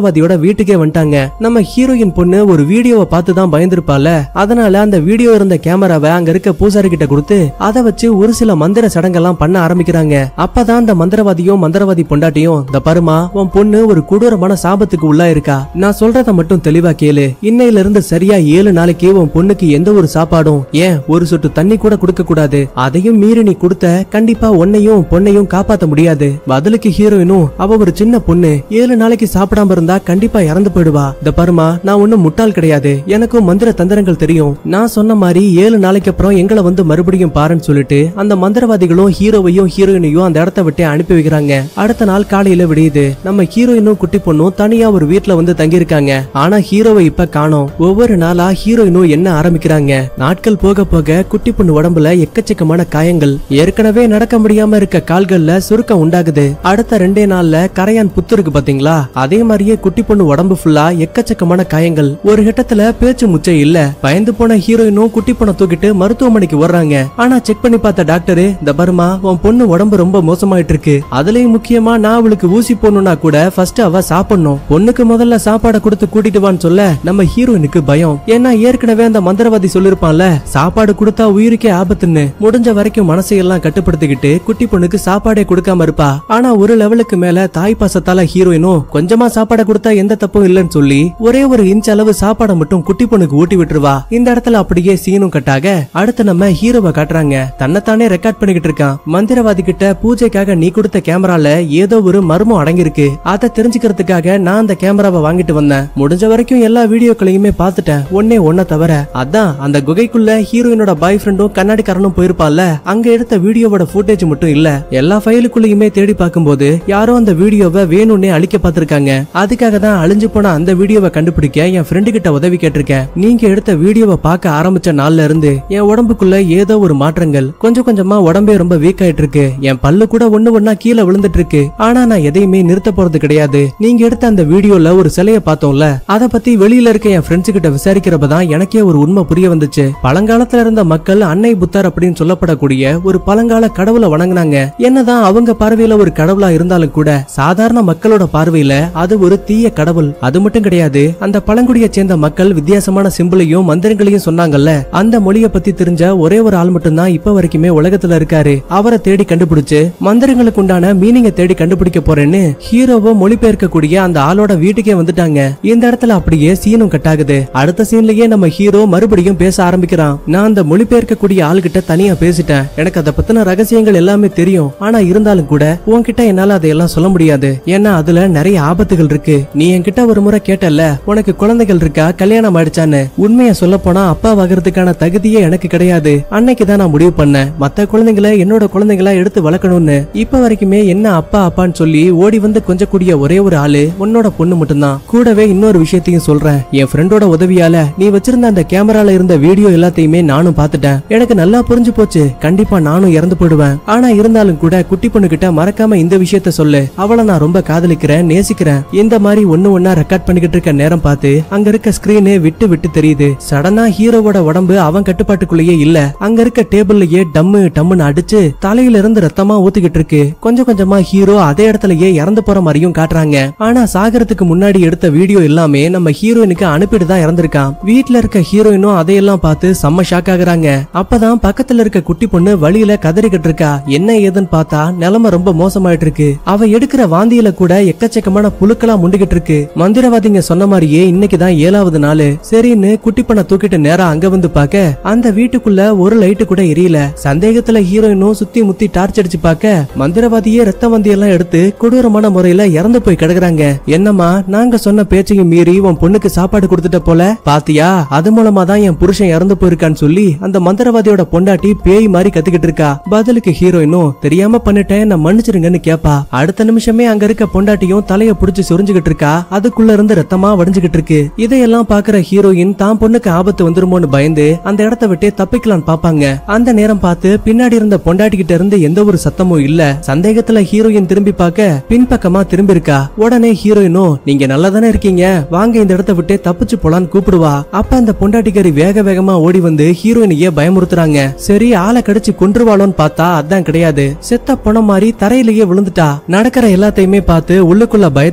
மந்திரவாதியோட வீட்டுக்கே வந்துட்டாங்க நம்ம ஹீரோயின் பொண்ணு ஒரு வீடியோவை பார்த்து தான் பயந்துருப்பால அதனால அந்த வீடியோ இருந்த கேமராவை அங்க இருக்க பூசாரி கிட்ட கொடுத்து அதை வச்சு ஒரு சில மந்திர சடங்கெல்லாம் பண்ண ஆரம்பிக்கிறாங்க அப்பதான் அந்த மந்திரவாதியும் மந்திரவாதி பொண்டாட்டியும் இந்த பருமா உன் பொண்ணு ஒரு கொடூரமான சாபத்துக்கு உள்ளா இருக்கா நான் சொல்றத மட்டும் தெளிவா கேளு இன்னையில இருந்து சரியா ஏழு நாளைக்கு உன் பொண்ணுக்கு எந்த ஒரு சாப்பாடும் ஏன் ஒரு சொட்டு தண்ணி கூட கொடுக்க கூடாது அதையும் மீறி நீ கொடுத்த கண்டிப்பா உன்னையும் உன் பொண்ணையும் காப்பாத்த முடியாது பதிலுக்கு ஹீரோயினும் அவ ஒரு சின்ன பொண்ணு ஏழு நாளைக்கு சாப்பிடாம இருந்தா கண்டிப்பா இறந்து போயிடுவா இந்த பருமா நான் ஒண்ணும் முட்டாள் கிடையாது எனக்கும் மந்திர தந்திரங்கள் தெரியும் நான் சொன்ன மாதிரி ஏழு நாளைக்கு அப்புறம் எங்களை வந்து மறுபடியும் பாருன்னு சொல்லிட்டு அந்த மந்திரவாதிகளும் ஹீரோவையும் ஹீரோயினையும் அந்த இடத்த விட்டு அனுப்பி வைக்கிறாங்க அடுத்த நாள் காலையில விடியுது நம்ம ஹீரோயினும் குட்டி பொண்ணும் தனியா ஒரு வீட்ல வந்து தங்கியிருக்காங்க ஆனா ஹீரோவை இப்ப காணோம் ஒவ்வொரு நாளா ஹீரோயினும் என்ன ஆரம்பிக்கிறாங்க நாட்கள் போக போக குட்டி பொண்ணு உடம்புல எக்கச்சக்கமான காயங்கள் ஏற்கனவே நடக்க முடியாம இருக்க கால்கள்ல சுருக்கம் உண்டாகுது அடுத்த ரெண்டே நாள்ல கரையான் புத்து இருக்கு பாத்தீங்களா அதே மாதிரியே குட்டி பொண்ணு உடம்பு ஃபுல்லா எக்கச்சக்கமான காயங்கள் ஒரு கட்டத்துல பேச்சு முச்சை இல்ல பயந்து போன ஹீரோயினும் குட்டி பொண்ணை தூக்கிட்டு மருத்துவமனைக்கு வர்றாங்க ஆனா செக் பண்ணி பார்த்த டாக்டரு இந்த பர்மா உன் பொண்ணு உடம்பு ரொம்ப மோசமாயிட்டு இருக்கு அதுலயும் முக்கியமா நான் அவளுக்கு ஊசி போடணும்னா கூட ஃபர்ஸ்ட் அவ சாப்பிடணும் பொண்ணுக்கு முதல்ல சாப்பாடை கொடுத்து கூட்டிட்டு வான்னு சொல்ல நம்ம ஹீரோயினுக்கு பயம் ஏன்னா ஏற்கனவே அந்த மந்திரவாதி சொல்லிருப்பான்ல சாப்பாடு கொடுத்தா உயிருக்கே ஆபத்துன்னு முடிஞ்ச வரைக்கும் மனசையெல்லாம் கட்டுப்படுத்திக்கிட்டு குட்டி பொண்ணுக்கு சாப்பாடே கொடுக்காம இருப்பா ஆனா ஒரு லெவலுக்கு மேல தாய் பாசத்தால ஹீரோயினும் கொஞ்சமா சாப்பாடை கொடுத்தா எந்த தப்பும் இல்லைன்னு சொல்லி ஒரே ஒரு இன்ச் அளவு சாப்பாடை மட்டும் குட்டி பொண்ணுக்கு ஊட்டி விட்டுருவா இந்த இடத்துல அப்படியே சீனும் கட்டாக அடுத்து நம்ம ஹீரோவை காட்டுறாங்க தன்னைத்தானே ரெக்கார்ட் பண்ணிக்கிட்டு இருக்கான் மந்திரவாதி கிட்ட பூஜைக்காக நீ கொடுத்த கேமரால ஏதோ ஒரு மர்மம் அடங்கியிருக்கு அதை தெரிஞ்சுக்கிறதுக்காக நான் அந்த கேமராவை வாங்கிட்டு வந்தேன் முடிஞ்ச வரைக்கும் எல்லா வீடியோக்களையுமே பார்த்துட்டேன் ஒன்னே ஒன்ன தவிர அதான் அந்த குகைக்குள்ள ஹீரோயினோட பாய் ஃப்ரெண்டும் கண்ணாடிக்காரனும் போயிருப்பான்ல அங்க எடுத்த வீடியோவோட ஃபுட்டேஜ் மட்டும் இல்ல எல்லா ஃபைலுக்குள்ளயுமே தேடி பார்க்கும்போது யாரோ அந்த வீடியோவை வேணும்னே அழிக்க பார்த்திருக்காங்க அதுக்காக தான் அழிஞ்சு போன அந்த வீடியோவை கண்டுபிடிக்க என் ஃப்ரெண்டு கிட்ட உதவி கேட்டிருக்கேன் நீங்க எடுத்த வீடியோவை பார்க்க ஆரம்பிச்ச நாள்ல இருந்து என் உடம்புக்குள்ள ஏதோ ஒரு மாற்றங்கள் கொஞ்சம் கொஞ்சமா உடம்பே ரொம்ப வீக் ஆயிட்டு இருக்கு என் பல்லு கூட ஒண்ணு ஒண்ணா கீழே விழுந்துட்டு இருக்கு ஆனா நான் எதையுமே நிறுத்த போறது கிடையாது நீங்க எடுத்த அந்த வீடியோல ஒரு சிலைய பார்த்தோம்ல அத பத்தி வெளியில இருக்க என் ஃப்ரெண்ட்ஸ் கிட்ட விசாரிக்கிறப்ப தான் எனக்கே ஒரு உண்மை புரிய வந்துச்சு பழங்காலத்துல இருந்த மக்கள் அன்னை புத்தர் அப்படின்னு சொல்லப்படக்கூடிய ஒரு பழங்கால கடவுளை வணங்குனாங்க என்னதான் அவங்க பார்வையில ஒரு கடவுளா இருந்தாலும் கூட சாதாரண மக்களோட பார்வையில அது ஒரு தீய கடவுள் அது மட்டும் கிடையாது அந்த பழங்குடியை சேர்ந்த மக்கள் வித்தியாசமான சிம்பிளையும் மந்திரங்களையும் சொன்னாங்கல்ல அந்த மொழிய பத்தி தெரிஞ்ச ஒரே ஒரு ஆள் மட்டும்தான் இப்ப வரைக்குமே உலகத்துல இருக்காரு அவரை தேடி கண்டுபிடிச்சு மந்திரங்களுக்கு உண்டான மீனிங்கை தேடி கண்டுபிடிக்க போறேன்னு ஹீரோவை மொழிபெயர்க்கக்கூடிய அந்த ஆளோட வீட்டுக்கே வந்துட்டாங்க இந்த இடத்துல அப்படியே சீனும் கட் ஆகுது அடுத்த சீன்லயே நம்ம ஹீரோ மறுபடியும் பேச ஆரம்பிக்கிறான் நான் அந்த மொழிபெயர்க்கக்கூடிய ஆள்கிட்ட தனியா பேசிட்டேன் எனக்கு அதை பத்தின ரகசியங்கள் எல்லாமே தெரியும் ஆனா இருந்தாலும் கூட உன்கிட்ட என்னால அதையெல்லாம் சொல்ல முடியாது ஏன்னா அதுல நிறைய ஆபத்துகள் இருக்கு நீ என்கிட்ட ஒரு முறை கேட்டல உனக்கு குழந்தைகள் இருக்கா கல்யாணம் ஆயிடுச்சான்னு உண்மையை சொல்ல போனா அப்பா ஆகிறதுக்கான தகுதியே எனக்கு கிடையாது அன்னைக்கு தான் நான் முடிவு பண்ணேன் மத்த குழந்தைங்களை என்னோட குழந்தைங்களா எடுத்து வளர்க்கணும்னு இப்ப வரைக்குமே என்ன அப்பா அப்பான்னு சொல்லி ஓடி வந்து கொஞ்சக்கூடிய ஒரே ஒரு ஆளு உன்னோட பொண்ணு மட்டும்தான் கூடவே இன்னொரு விஷயத்தையும் சொல்றேன் என் ஃப்ரெண்டோட உதவியால நீ வச்சிருந்த அந்த கேமரால இருந்த வீடியோ எல்லாத்தையுமே நானும் பார்த்துட்டேன் எனக்கு நல்லா புரிஞ்சு போச்சு கண்டிப்பா நானும் இறந்து போயிடுவேன் ஆனா இருந்தாலும் கூட குட்டி பொண்ணு கிட்ட மறக்காம இந்த விஷயத்த சொல்லு அவளை நான் ரொம்ப காதலிக்கிறேன் நேசிக்கிறேன் இந்த மாதிரி ஒண்ணு ஒண்ணா ரெக்கார்ட் பண்ணிக்கிட்டு இருக்க நேரம் பார்த்து அங்க இருக்க ஸ்கிரீனு விட்டு விட்டு தெரியுது சடனா ஹீரோவோட உடம்பு அவன் கட்டுப்பாட்டுக்குள்ளேயே இல்ல அங்க இருக்க டேபிள்லயே டம்மு டம்முன்னு அடிச்சு தலையில இருந்து ரத்தமா ஊத்திக்கிட்டு இருக்கு கொஞ்சம் கொஞ்சமா ஹீரோ அதே இடத்துலயே இறந்து போற மாதிரியும் காட்டுறாங்க ஆனா சாகரத்துக்கு முன்னாடி எடுத்த வீடியோ எல்லாமே நம்ம ஹீரோயினுக்கு அனுப்பிட்டு தான் இறந்திருக்கான் வீட்ல இருக்க ஹீரோயினும் அதையெல்லாம் பார்த்து செம்ம ஷாக் ஆகுறாங்க அப்பதான் பக்கத்துல இருக்க குட்டி பொண்ணு வழியில கதறிக்கிட்டு இருக்கா என்ன ஏதுன்னு பார்த்தா நிலைமை ரொம்ப மோசமாயிட்டு இருக்கு அவ எடுக்கிற வாந்தியில கூட எக்கச்சக்கமான புழுக்களா முண்டிக்கிட்டு இருக்கு மந்திரவாதிங்க சொன்ன மாதிரியே இன்னைக்கு தான் ஏழாவது நாள் சரின்னு குட்டி பொண்ணை தூக்கிட்டு நேரா அங்க வந்து பார்க்க அந்த வீட்டுக்குள்ள ஒரு லைட்டு கூட எரியல சந்தேகத்துல ஹீரோயினும் சுத்தி முத்தி டார்ச் அடிச்சு பார்க்க மந்திரவாதியே ரத்த வந்தி எல்லாம் எடுத்து கொடூரமான முறையில இறந்து போய் கிடக்குறாங்க என்னம்மா நாங்க சொன்ன பேச்சையும் மீறி உன் பொண்ணுக்கு சாப்பாடு கொடுத்துட்ட போல பாத்தியா அது மூலமா தான் என் புருஷன் இறந்து போயிருக்கான்னு சொல்லி அந்த மந்திரவாதியோட பொண்டாட்டி பேய் மாதிரி கத்திக்கிட்டு இருக்கா பதிலுக்கு ஹீரோயினும் தெரியாம பண்ணிட்டேன் நான் மன்னிச்சிருங்கன்னு கேப்பா அடுத்த நிமிஷமே அங்க இருக்க பொண்டாட்டியும் தலைய புடிச்சு சொரிஞ்சுகிட்டு இருக்கா அதுக்குள்ள இருந்து ரத்தமா வடிஞ்சுகிட்டு இருக்கு இதையெல்லாம் பாக்குற ஹீரோயின் தான் பொண்ணுக்கு ஆபத்து வந்துருமோன்னு பயந்து அந்த இடத்த விட்டே தப்பிக்கலாம்னு பாப்பாங்க அந்த நேரம் பார்த்து பின்னாடி இருந்த பொண்டாட்டி கிட்ட இருந்து எந்த ஒரு சத்தமும் இல்ல சந்தேகத்துல ஹீரோயின் திரும்பி பார்க்க பின்பக்கமா திரும்பி இருக்கா உடனே ஹீரோயினும் நீங்க நல்லா தானே இருக்கீங்க வாங்க இந்த இடத்த விட்டு தப்பிச்சு போலான்னு கூப்பிடுவா அப்ப அந்த பொண்டாட்டிக்காரி வேக வேகமா ஓடி வந்து ஹீரோயினையே பயமுறுத்துறாங்க சரி ஆளை கடிச்சு கொன்றுவாளோன்னு பார்த்தா அதான் கிடையாது செத்த பொண மாதிரி தரையிலேயே விழுந்துட்டா நடக்கிற எல்லாத்தையுமே பார்த்து உள்ளுக்குள்ள பயத்தோட இருக்க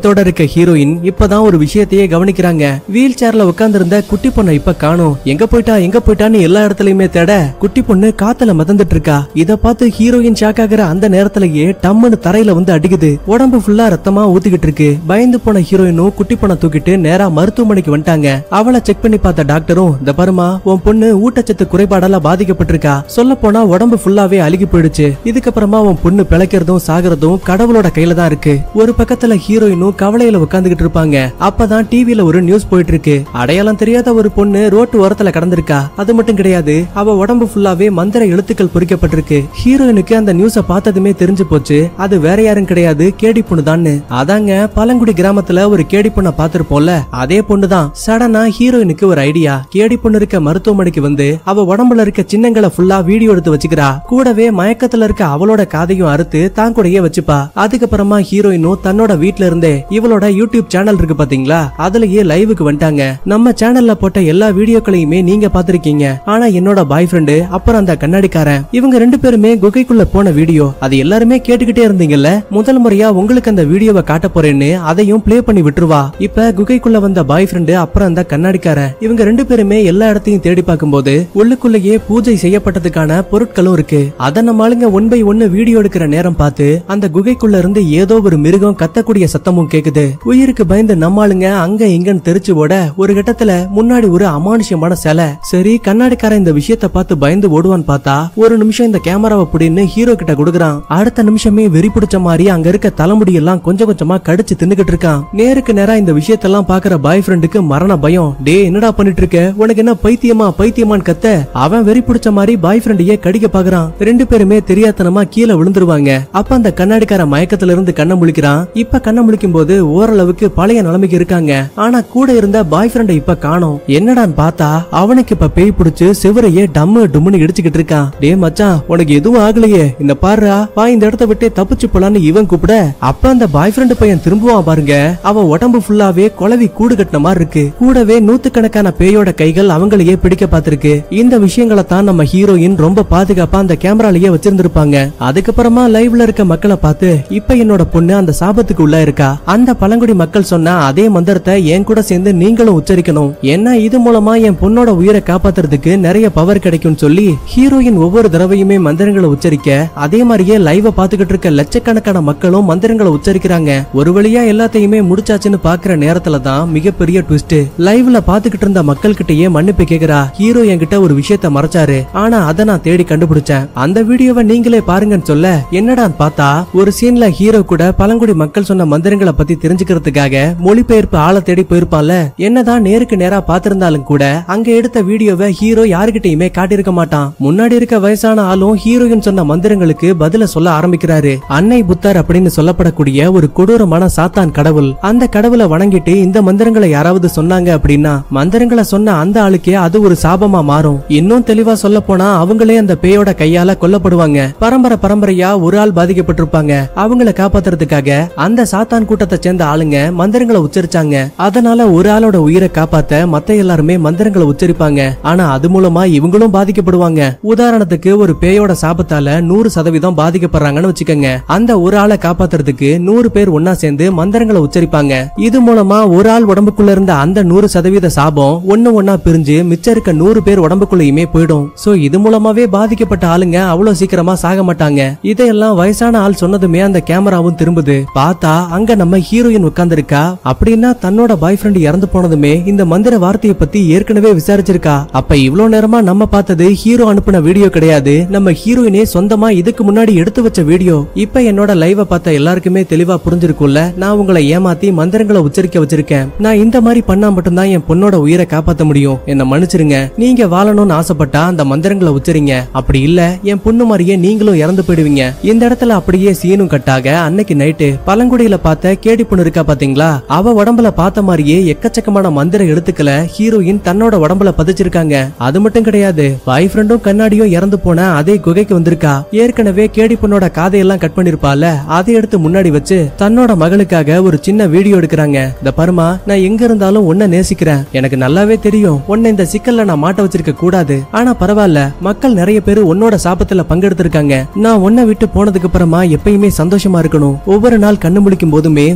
ஹீரோயின் இப்பதான் ஒரு விஷயத்தையே கவனிக்கிறாங்க வீல் சேர்ல உட்கார்ந்திருந்த குட்டி பொண்ணை இப்ப காணோம் எங்க போயிட்டா எங்க போயிட்டான்னு எல்லா இடத்துலயுமே தேட குட்டி பொண்ணு காத்துல மிதந்துட்டு இருக்கா இத பார்த்து ஹீரோயின் ஷாக் ஆகுற அந்த நேரத்திலேயே டம்முன்னு தரையில வந்து அடிக்குது உடம்பு ஃபுல்லா ரத்தமா ஊத்திக்கிட்டு இருக்கு பயந்து போன ஹீரோயினும் குட்டி பொண்ணை தூக்கிட்டு நேரா மருத்துவமனைக்கு வந்துட்டாங்க அவளை செக் பண்ணி பார்த்த டாக்டரும் இந்த பாருமா உன் பொண்ணு ஊட்டச்சத்து குறைபாடால பாதிக்கப்பட்டிருக்கா சொல்ல போனா உடம்பு ஃபுல்லாவே அழுகி போயிடுச்சு இதுக்கப்புறமா உன் பொண்ணு பிழைக்கிறதும் சாகிறதும் கடவுளோட கையில தான் இருக்கு ஒரு பக்கத்துல ஹீரோயினும் கவலையில உட்கார்ந்துகிட்டு இருப்பாங்க அப்பதான் டிவில ஒரு நியூஸ் போயிட்டு இருக்கு அடையாளம் தெரியாத ஒரு பொண்ணு ரோட்டு ஓரத்துல கடந்திருக்கா அது மட்டும் கிடையாது அவ உடம்பு ஃபுல்லாவே மந்திர எழுத்துக்கள் பொறிக்கப்பட்டிருக்கு ஹீரோயினுக்கு அந்த நியூஸ பார்த்ததுமே தெரிஞ்சு போச்சு அது வேற யாரும் கிடையாது கேடி பொண்ணு தான்னு அதாங்க பழங்குடி கிராமத்துல ஒரு கேடி பொண்ணை பார்த்திருப்போம்ல அதே பொண்ணு தான் சடனா ஹீரோயினுக்கு ஒரு ஐடியா கேடி பொண்ணு இருக்க மருத்துவமனைக்கு வந்து அவ உடம்புல இருக்க சின்னங்களை ஃபுல்லா வீடியோ எடுத்து வச்சுக்கிறா கூடவே மயக்கத்துல இருக்க அவளோட காதையும் அறுத்து தான் கூடயே வச்சுப்பா அதுக்கப்புறமா ஹீரோயினும் தன்னோட வீட்ல இருந்தே இவளோட யூடியூப் சேனல் இருக்கு பாத்தீங்களா அதுலயே லைவுக்கு வந்துட்டாங்க நம்ம சேனல்ல போட்ட எல்லா வீடியோக்களையுமே நீங்க பாத்திருக்கீங்க ஆனா என்னோட பாய் ஃப்ரெண்டு அப்புறம் அந்த கண்ணாடிக்காரன் இவங்க ரெண்டு பேருமே குகைக்குள்ள போன வீடியோ அது எல்லாருமே கேட்டுக்கிட்டே இருந்தீங்கல்ல முதல் முறையா உங்களுக்கு அந்த வீடியோவை காட்ட போறேன்னு அதையும் ப்ளே பண்ணி விட்டுருவா இப்ப குகைக்குள்ள வந்த பாய் ஃப்ரெண்டு அப்புறம் அந்த கண்ணாடிக்காரன் இவங்க ரெண்டு பேருமே எல்லா இடத்தையும் தேடி பார்க்கும்போது உள்ளுக்குள்ளேயே பூஜை செய்யப்பட்டதுக்கான பொருட்களும் இருக்கு அத நம்ம ஆளுங்க ஒன் பை ஒன்னு வீடியோ எடுக்கிற நேரம் பார்த்து அந்த குகைக்குள்ள இருந்து ஏதோ ஒரு மிருகம் கத்தக்கூடிய சத்தமும் கேக்குது உயிருக்கு பயந்து நம்ம ஆளுங்க அங்க இங்கன்னு தெரிச்சு ஓட ஒரு கட்டத்துல முன்னாடி ஒரு அமானுஷ்யமான சிலை சரி கண்ணாடிக்காரன் இந்த விஷயத்த பார்த்து பயந்து ஓடுவான்னு பார்த்தா ஒரு நிமிஷம் இந்த கேமராவை பிடின்னு ஹீரோ கிட்ட கொடுக்குறான் அடுத்த நிமிஷமே வெறி பிடிச்ச மாதிரி அங்க இருக்க தலைமுடி எல்லாம் கொஞ்சம் கொஞ்சமா கடிச்சு தின்னுகிட்டு இருக்கான் நேருக்கு நேரா இந்த விஷயத்தெல்லாம் பாக்குற பாய் ஃப்ரெண்டுக்கு மரண பயம் டே என்னடா பண்ணிட்டு இருக்க உனக்கு என்ன பைத்தியமா பைத்தியமான்னு கத்த அவன் வெறி பிடிச்ச மாதிரி பாய் ஃப்ரெண்டையே கடிக்க பாக்குறான் ரெண்டு பேருமே தெரியாத்தனமா கீழே விழுந்துருவாங்க அப்ப அந்த கண்ணாடிக்கார மயக்கத்துல இருந்து கண்ணை முழிக்கிறான் இப்ப கண்ணை முழிக்கும் போது ஓரளவுக்கு பழைய நிலைமைக்கு இருக்காங்க ஆனா கூட இருந்த பாய் ஃப்ரெண்டை இப்ப காணோம் என்னடான்னு பார்த்தா அவனுக்கு இப்ப பேய் பிடிச்சு சிவரையே டம்மு டும்முன்னு இடிச்சுக்கிட்டு இருக்கான் டே மச்சான் உனக்கு எதுவும் ஆகலையே இந்த பாருடா வா இந்த இடத்த விட்டு தப்பிச்சு போலான்னு இவன் கூப்பிட அப்ப அந்த பாய் ஃப்ரெண்டு பையன் திரும்புவான் பாருங்க அவன் உடம்பு ஃபுல்லாவே குளவி கூடு கட்டின மாதிரி இருக்கு கூடவே நூத்துக்கணக்கான பேயோட கைகள் அவங்களையே பிடிக்க பார்த்திருக்கு இந்த விஷயங்களை தான் நம்ம ஹீரோயின் ரொம்ப பாதுகாப்பா அந்த கேமராலயே வச்சிருந்திருப்பாங்க அதுக்கப்புறமா லைவ்ல இருக்க மக்களை பார்த்து இப்ப என்னோட பொண்ணு அந்த சாபத்துக்கு உள்ள இருக்கா அந்த பழங்குடி மக்கள் சொன்ன அதே மந்திரத்தை என் கூட சேர்ந்து நீங்களும் உச்சரிக்கணும் ஏன்னா இது மூலமா என் பொண்ணோட உயிரை காப்பாத்துறதுக்கு நிறைய பவர் கிடைக்கும்னு சொல்லி ஹீரோயின் ஒவ்வொரு தடவையுமே மந்திரங்களை உச்சரிக்க அதே மாதிரியே லைவ பாத்துக்கிட்டு இருக்க லட்சக்கணக்கான மக்களும் மந்திரங்களை உச்சரிக்கிறாங்க ஒரு வழியா எல்லாத்தையுமே முடிச்சாச்சுன்னு பாக்குற நேரத்துல தான் மிகப்பெரிய ட்விஸ்ட் லைவ்ல பாத்துக்கிட்டு இருந்த மக்கள் கிட்டயே மன்னிப்பு கேக்குறா ஹீரோ என்கிட்ட ஒரு விஷயத்த மறைச்சாரு ஆனா அதை நான் தேடி கண்டுபிடிச்சேன் அந்த வீடியோவை நீங்களே பாருங்கன்னு சொல்ல என்னடான்னு பார்த்தா ஒரு சீன்ல ஹீரோ கூட பழங்குடி மக்கள் சொன்ன மந்திரங்களை பத்தி தெரிஞ்சுக்கிறதுக்காக மொழிபெயர்ப்பு ஆளை தேடி போயிருப்பான்ல என்னதான் நேருக்கு நேரா பாத்திருந்தாலும் கூட அங்க எடுத்த வீடியோவை ஹீரோ யாருகிட்டயுமே காட்டியிருக்க மாட்டான் முன்னாடி இருக்க வயசான ஆளும் ஹீரோயின் சொன்ன மந்திரங்களுக்கு பதில சொல்ல ஆரம்பிக்கிறாரு அன்னை புத்தர் அப்படின்னு சொல்லப்படக்கூடிய ஒரு கொடூரமான சாத்தான் கடவுள் அந்த கடவுளை வணங்கிட்டு இந்த மந்திரங்களை யாராவது சொன்னாங்க அப்படின்னா மந்திரங்களை சொன்ன அந்த ஆளுக்கே அது ஒரு சாபமா மாறும் இன்னும் தெளிவா சொல்ல போனா அவங்களே அந்த பேயோட கையால கொல்லப்படுவாங்க பரம்பரை பரம்பரையா ஒரு ஆள் பாதிக்கப்பட்டிருப்பாங்க அவங்கள காப்பாத்துறதுக்காக அந்த சாத்தான் கூட்டத்தை சேர்ந்த ஆளுங்க மந்திரங்களை உச்சரிச்சாங்க அதனால ஒரு ஆளோட உயிரை காப்பாத்த மத்த எல்லாருமே மந்திரங்களை உச்சரிப்பாங்க ஆனா அது மூலமா இவங்களும் பாதிக்கப்படுவாங்க உதாரணத்துக்கு ஒரு பேயோட சாபத்தால நூறு சதவீதம் பாதிக்கப்படுறாங்கன்னு வச்சுக்கோங்க அந்த ஒரு ஆளை காப்பாத்துறதுக்கு நூறு பேர் ஒன்னா சேர்ந்து மந்திரங்களை உச்சரிப்பாங்க இது மூலமா ஒரு ஆள் உடம்புக்குள்ள இருந்த அந்த நூறு சதவீத சாபம் ஒண்ணு ஒன்னா பிரிஞ்சு மிச்சம் இருக்க நூறு பேர் உடம்புக்குள்ளயுமே போயிடும் சோ இது மூலமாவே பாதிக்கப்பட்ட ஆளுங்க அவ்வளவு சீக்கிரமா சாக மாட்டாங்க இதையெல்லாம் வயசான ஆள் சொன்னதுமே அந்த கேமராவும் திரும்புது பார்த்தா அங்க நம்ம ஹீரோயின் உட்கார்ந்திருக்கா அப்படின்னா தன்னோட பாய் ஃப்ரெண்ட் இறந்து போனதுமே இந்த மந்திர வார்த்தையை பத்தி ஏற்கனவே விசாரிச்சிருக்கா அப்ப இவ்வளவு நேரமா நம்ம பார்த்தது ஹீரோ அனுப்பின வீடியோ கிடையாது நம்ம ஹீரோயினே சொந்தமா இதுக்கு முன்னாடி எடுத்து வச்ச வீடியோ இப்ப என்னோட லைவ பார்த்த எல்லாருக்குமே தெளிவா புரிஞ்சிருக்கும்ல நான் உங்களை ஏமாத்தி மந்திரங்களை உச்சரிக்க வச்சிருக்கேன் நான் இந்த மாதிரி பண்ணா மட்டும்தான் என் பொண்ணோட உயிரை காப்பாத்த முடியும் என்ன மன்னிச்சிருங்க நீங்க வாழணும்னு ஆசைப்பட்டா அந்த மந்திரங்களை உச்சரிங்க அப்படி இல்ல என் பொண்ணு மாதிரியே நீங்களும் இறந்து போயிடுவீங்க இந்த இடத்துல அப்படியே சீனும் கட்டாக அன்னைக்கு நைட்டு பழங்குடியில பார்த்த கேடி பொண்ணு இருக்கா பாத்தீங்களா அவ உடம்புல பார்த்த மாதிரியே எக்கச்சக்கமான மந்திர எழுத்துக்களை ஹீரோயின் தன்னோட உடம்புல பதிச்சிருக்காங்க அது மட்டும் கிடையாது பாய் ஃப்ரெண்டும் கண்ணாடியும் இறந்து போன அதே குகைக்கு வந்திருக்கா ஏற்கனவே கேடி பொண்ணோட காதையெல்லாம் கட் பண்ணிருப்பால அதை எடுத்து முன்னாடி வச்சு தன்னோட மகளுக்காக ஒரு சின்ன வீடியோ எடுக்கிறாங்க இந்த பருமா நான் எங்க இருந்தாலும் உன்னை நேசிக்கிறேன் எனக்கு நல்லாவே தெரியும் உன்னை இந்த சிக்கல்ல நான் மாட்ட வச்சிருக்க கூடாது ஆனா பரவாயில்ல மக்கள் நிறைய பேர் உன்னோட சாபத்துல பங்கெடுத்திருக்காங்க நான் உன்னை விட்டு போனதுக்கு அப்புறமா எப்பயுமே சந்தோஷமா இருக்கணும் ஒவ்வொரு நாள் கண்ணு முழிக்கும் போதுமே உன் முகத்தை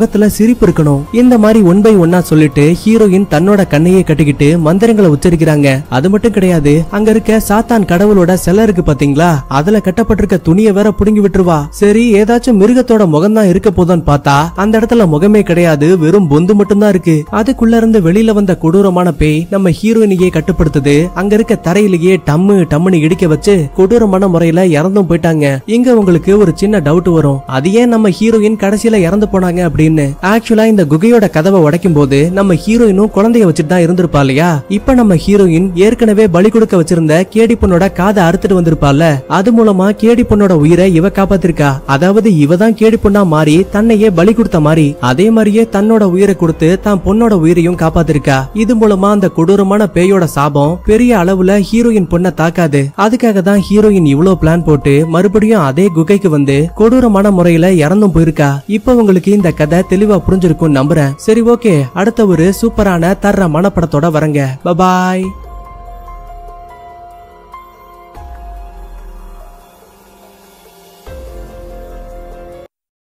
முகத்துல சிரிப்பு இருக்கணும் இந்த மாதிரி ஒன் பை ஒன்னா சொல்லிட்டு ஹீரோயின் தன்னோட கண்ணையே கட்டிக்கிட்டு மந்திரங்களை உச்சரிக்கிறாங்க அது மட்டும் கிடையாது அங்க இருக்க சாத்தான் கடவுளோட சிலை இருக்கு பாத்தீங்களா அதுல கட்டப்பட்டிருக்க துணியை வேற புடுங்கி விட்டுருவா சரி ஏதாச்சும் மிருகத்தோட முகம் தான் இருக்க போதும்னு பார்த்தா அந்த இடத்துல முகமே கிடையாது வெறும் பொந்து மட்டும்தான் இருக்கு அதுக்குள்ள இருந்து வெளியில வந்த கொடூரமான பேய் நம்ம ஹீரோயினையே கட்டுப்படுத்துது அங்க இருக்க தரையிலேயே டம்மு டம்முன்னு இடிக்க வச்சு கொடூரமான முறையில இறந்தும் போயிட்டாங்க இங்க உங்களுக்கு ஒரு சின்ன டவுட் வரும் அது ஏன் நம்ம ஹீரோயின் கடைசியில இறந்து போனாங்க அப்படின்னு ஆக்சுவலா இந்த குகையோட கதவை உடைக்கும் போது நம்ம ஹீரோயினும் குழந்தைய வச்சுட்டு தான் இருந்திருப்பா இல்லையா இப்ப நம்ம ஹீரோயின் ஏற்கனவே பலி கொடுக்க வச்சிருந்த கேடி பொண்ணோட காதை அறுத்துட்டு வந்திருப்பால அது மூலமா கேடி பொண்ணோட உயிரை இவ காப்பாத்திருக்கா அதாவது இவ தான் கேடி பொண்ணா மாறி தன்னையே பலி கொடுத்த மாதிரி அதே மாதிரியே தன்னோட உயிரை கொடுத்து தான் பொண்ணோட உயிரையும் காப்பாத்திருக்கா இது மூலமா அந்த கொடூரமான பேயோட சாபம் பெரிய அளவுல ஹீரோயின் பொண்ணை தாக்காது அதுக்காக தான் ஹீரோயின் இவ்ளோ பிளான் போட்டு மறுபடியும் அதே குகைக்கு வந்து கொடூரமான முறையில இறந்தும் போயிருக்கா இப்ப உங்களுக்கு இந்த கதை தெளிவா புரிஞ்சிருக்கும் நம்புறேன் சரி ஓகே அடுத்த ஒரு சூப்பரான தர்ற மனப்படத்தோட வரங்க பபாய்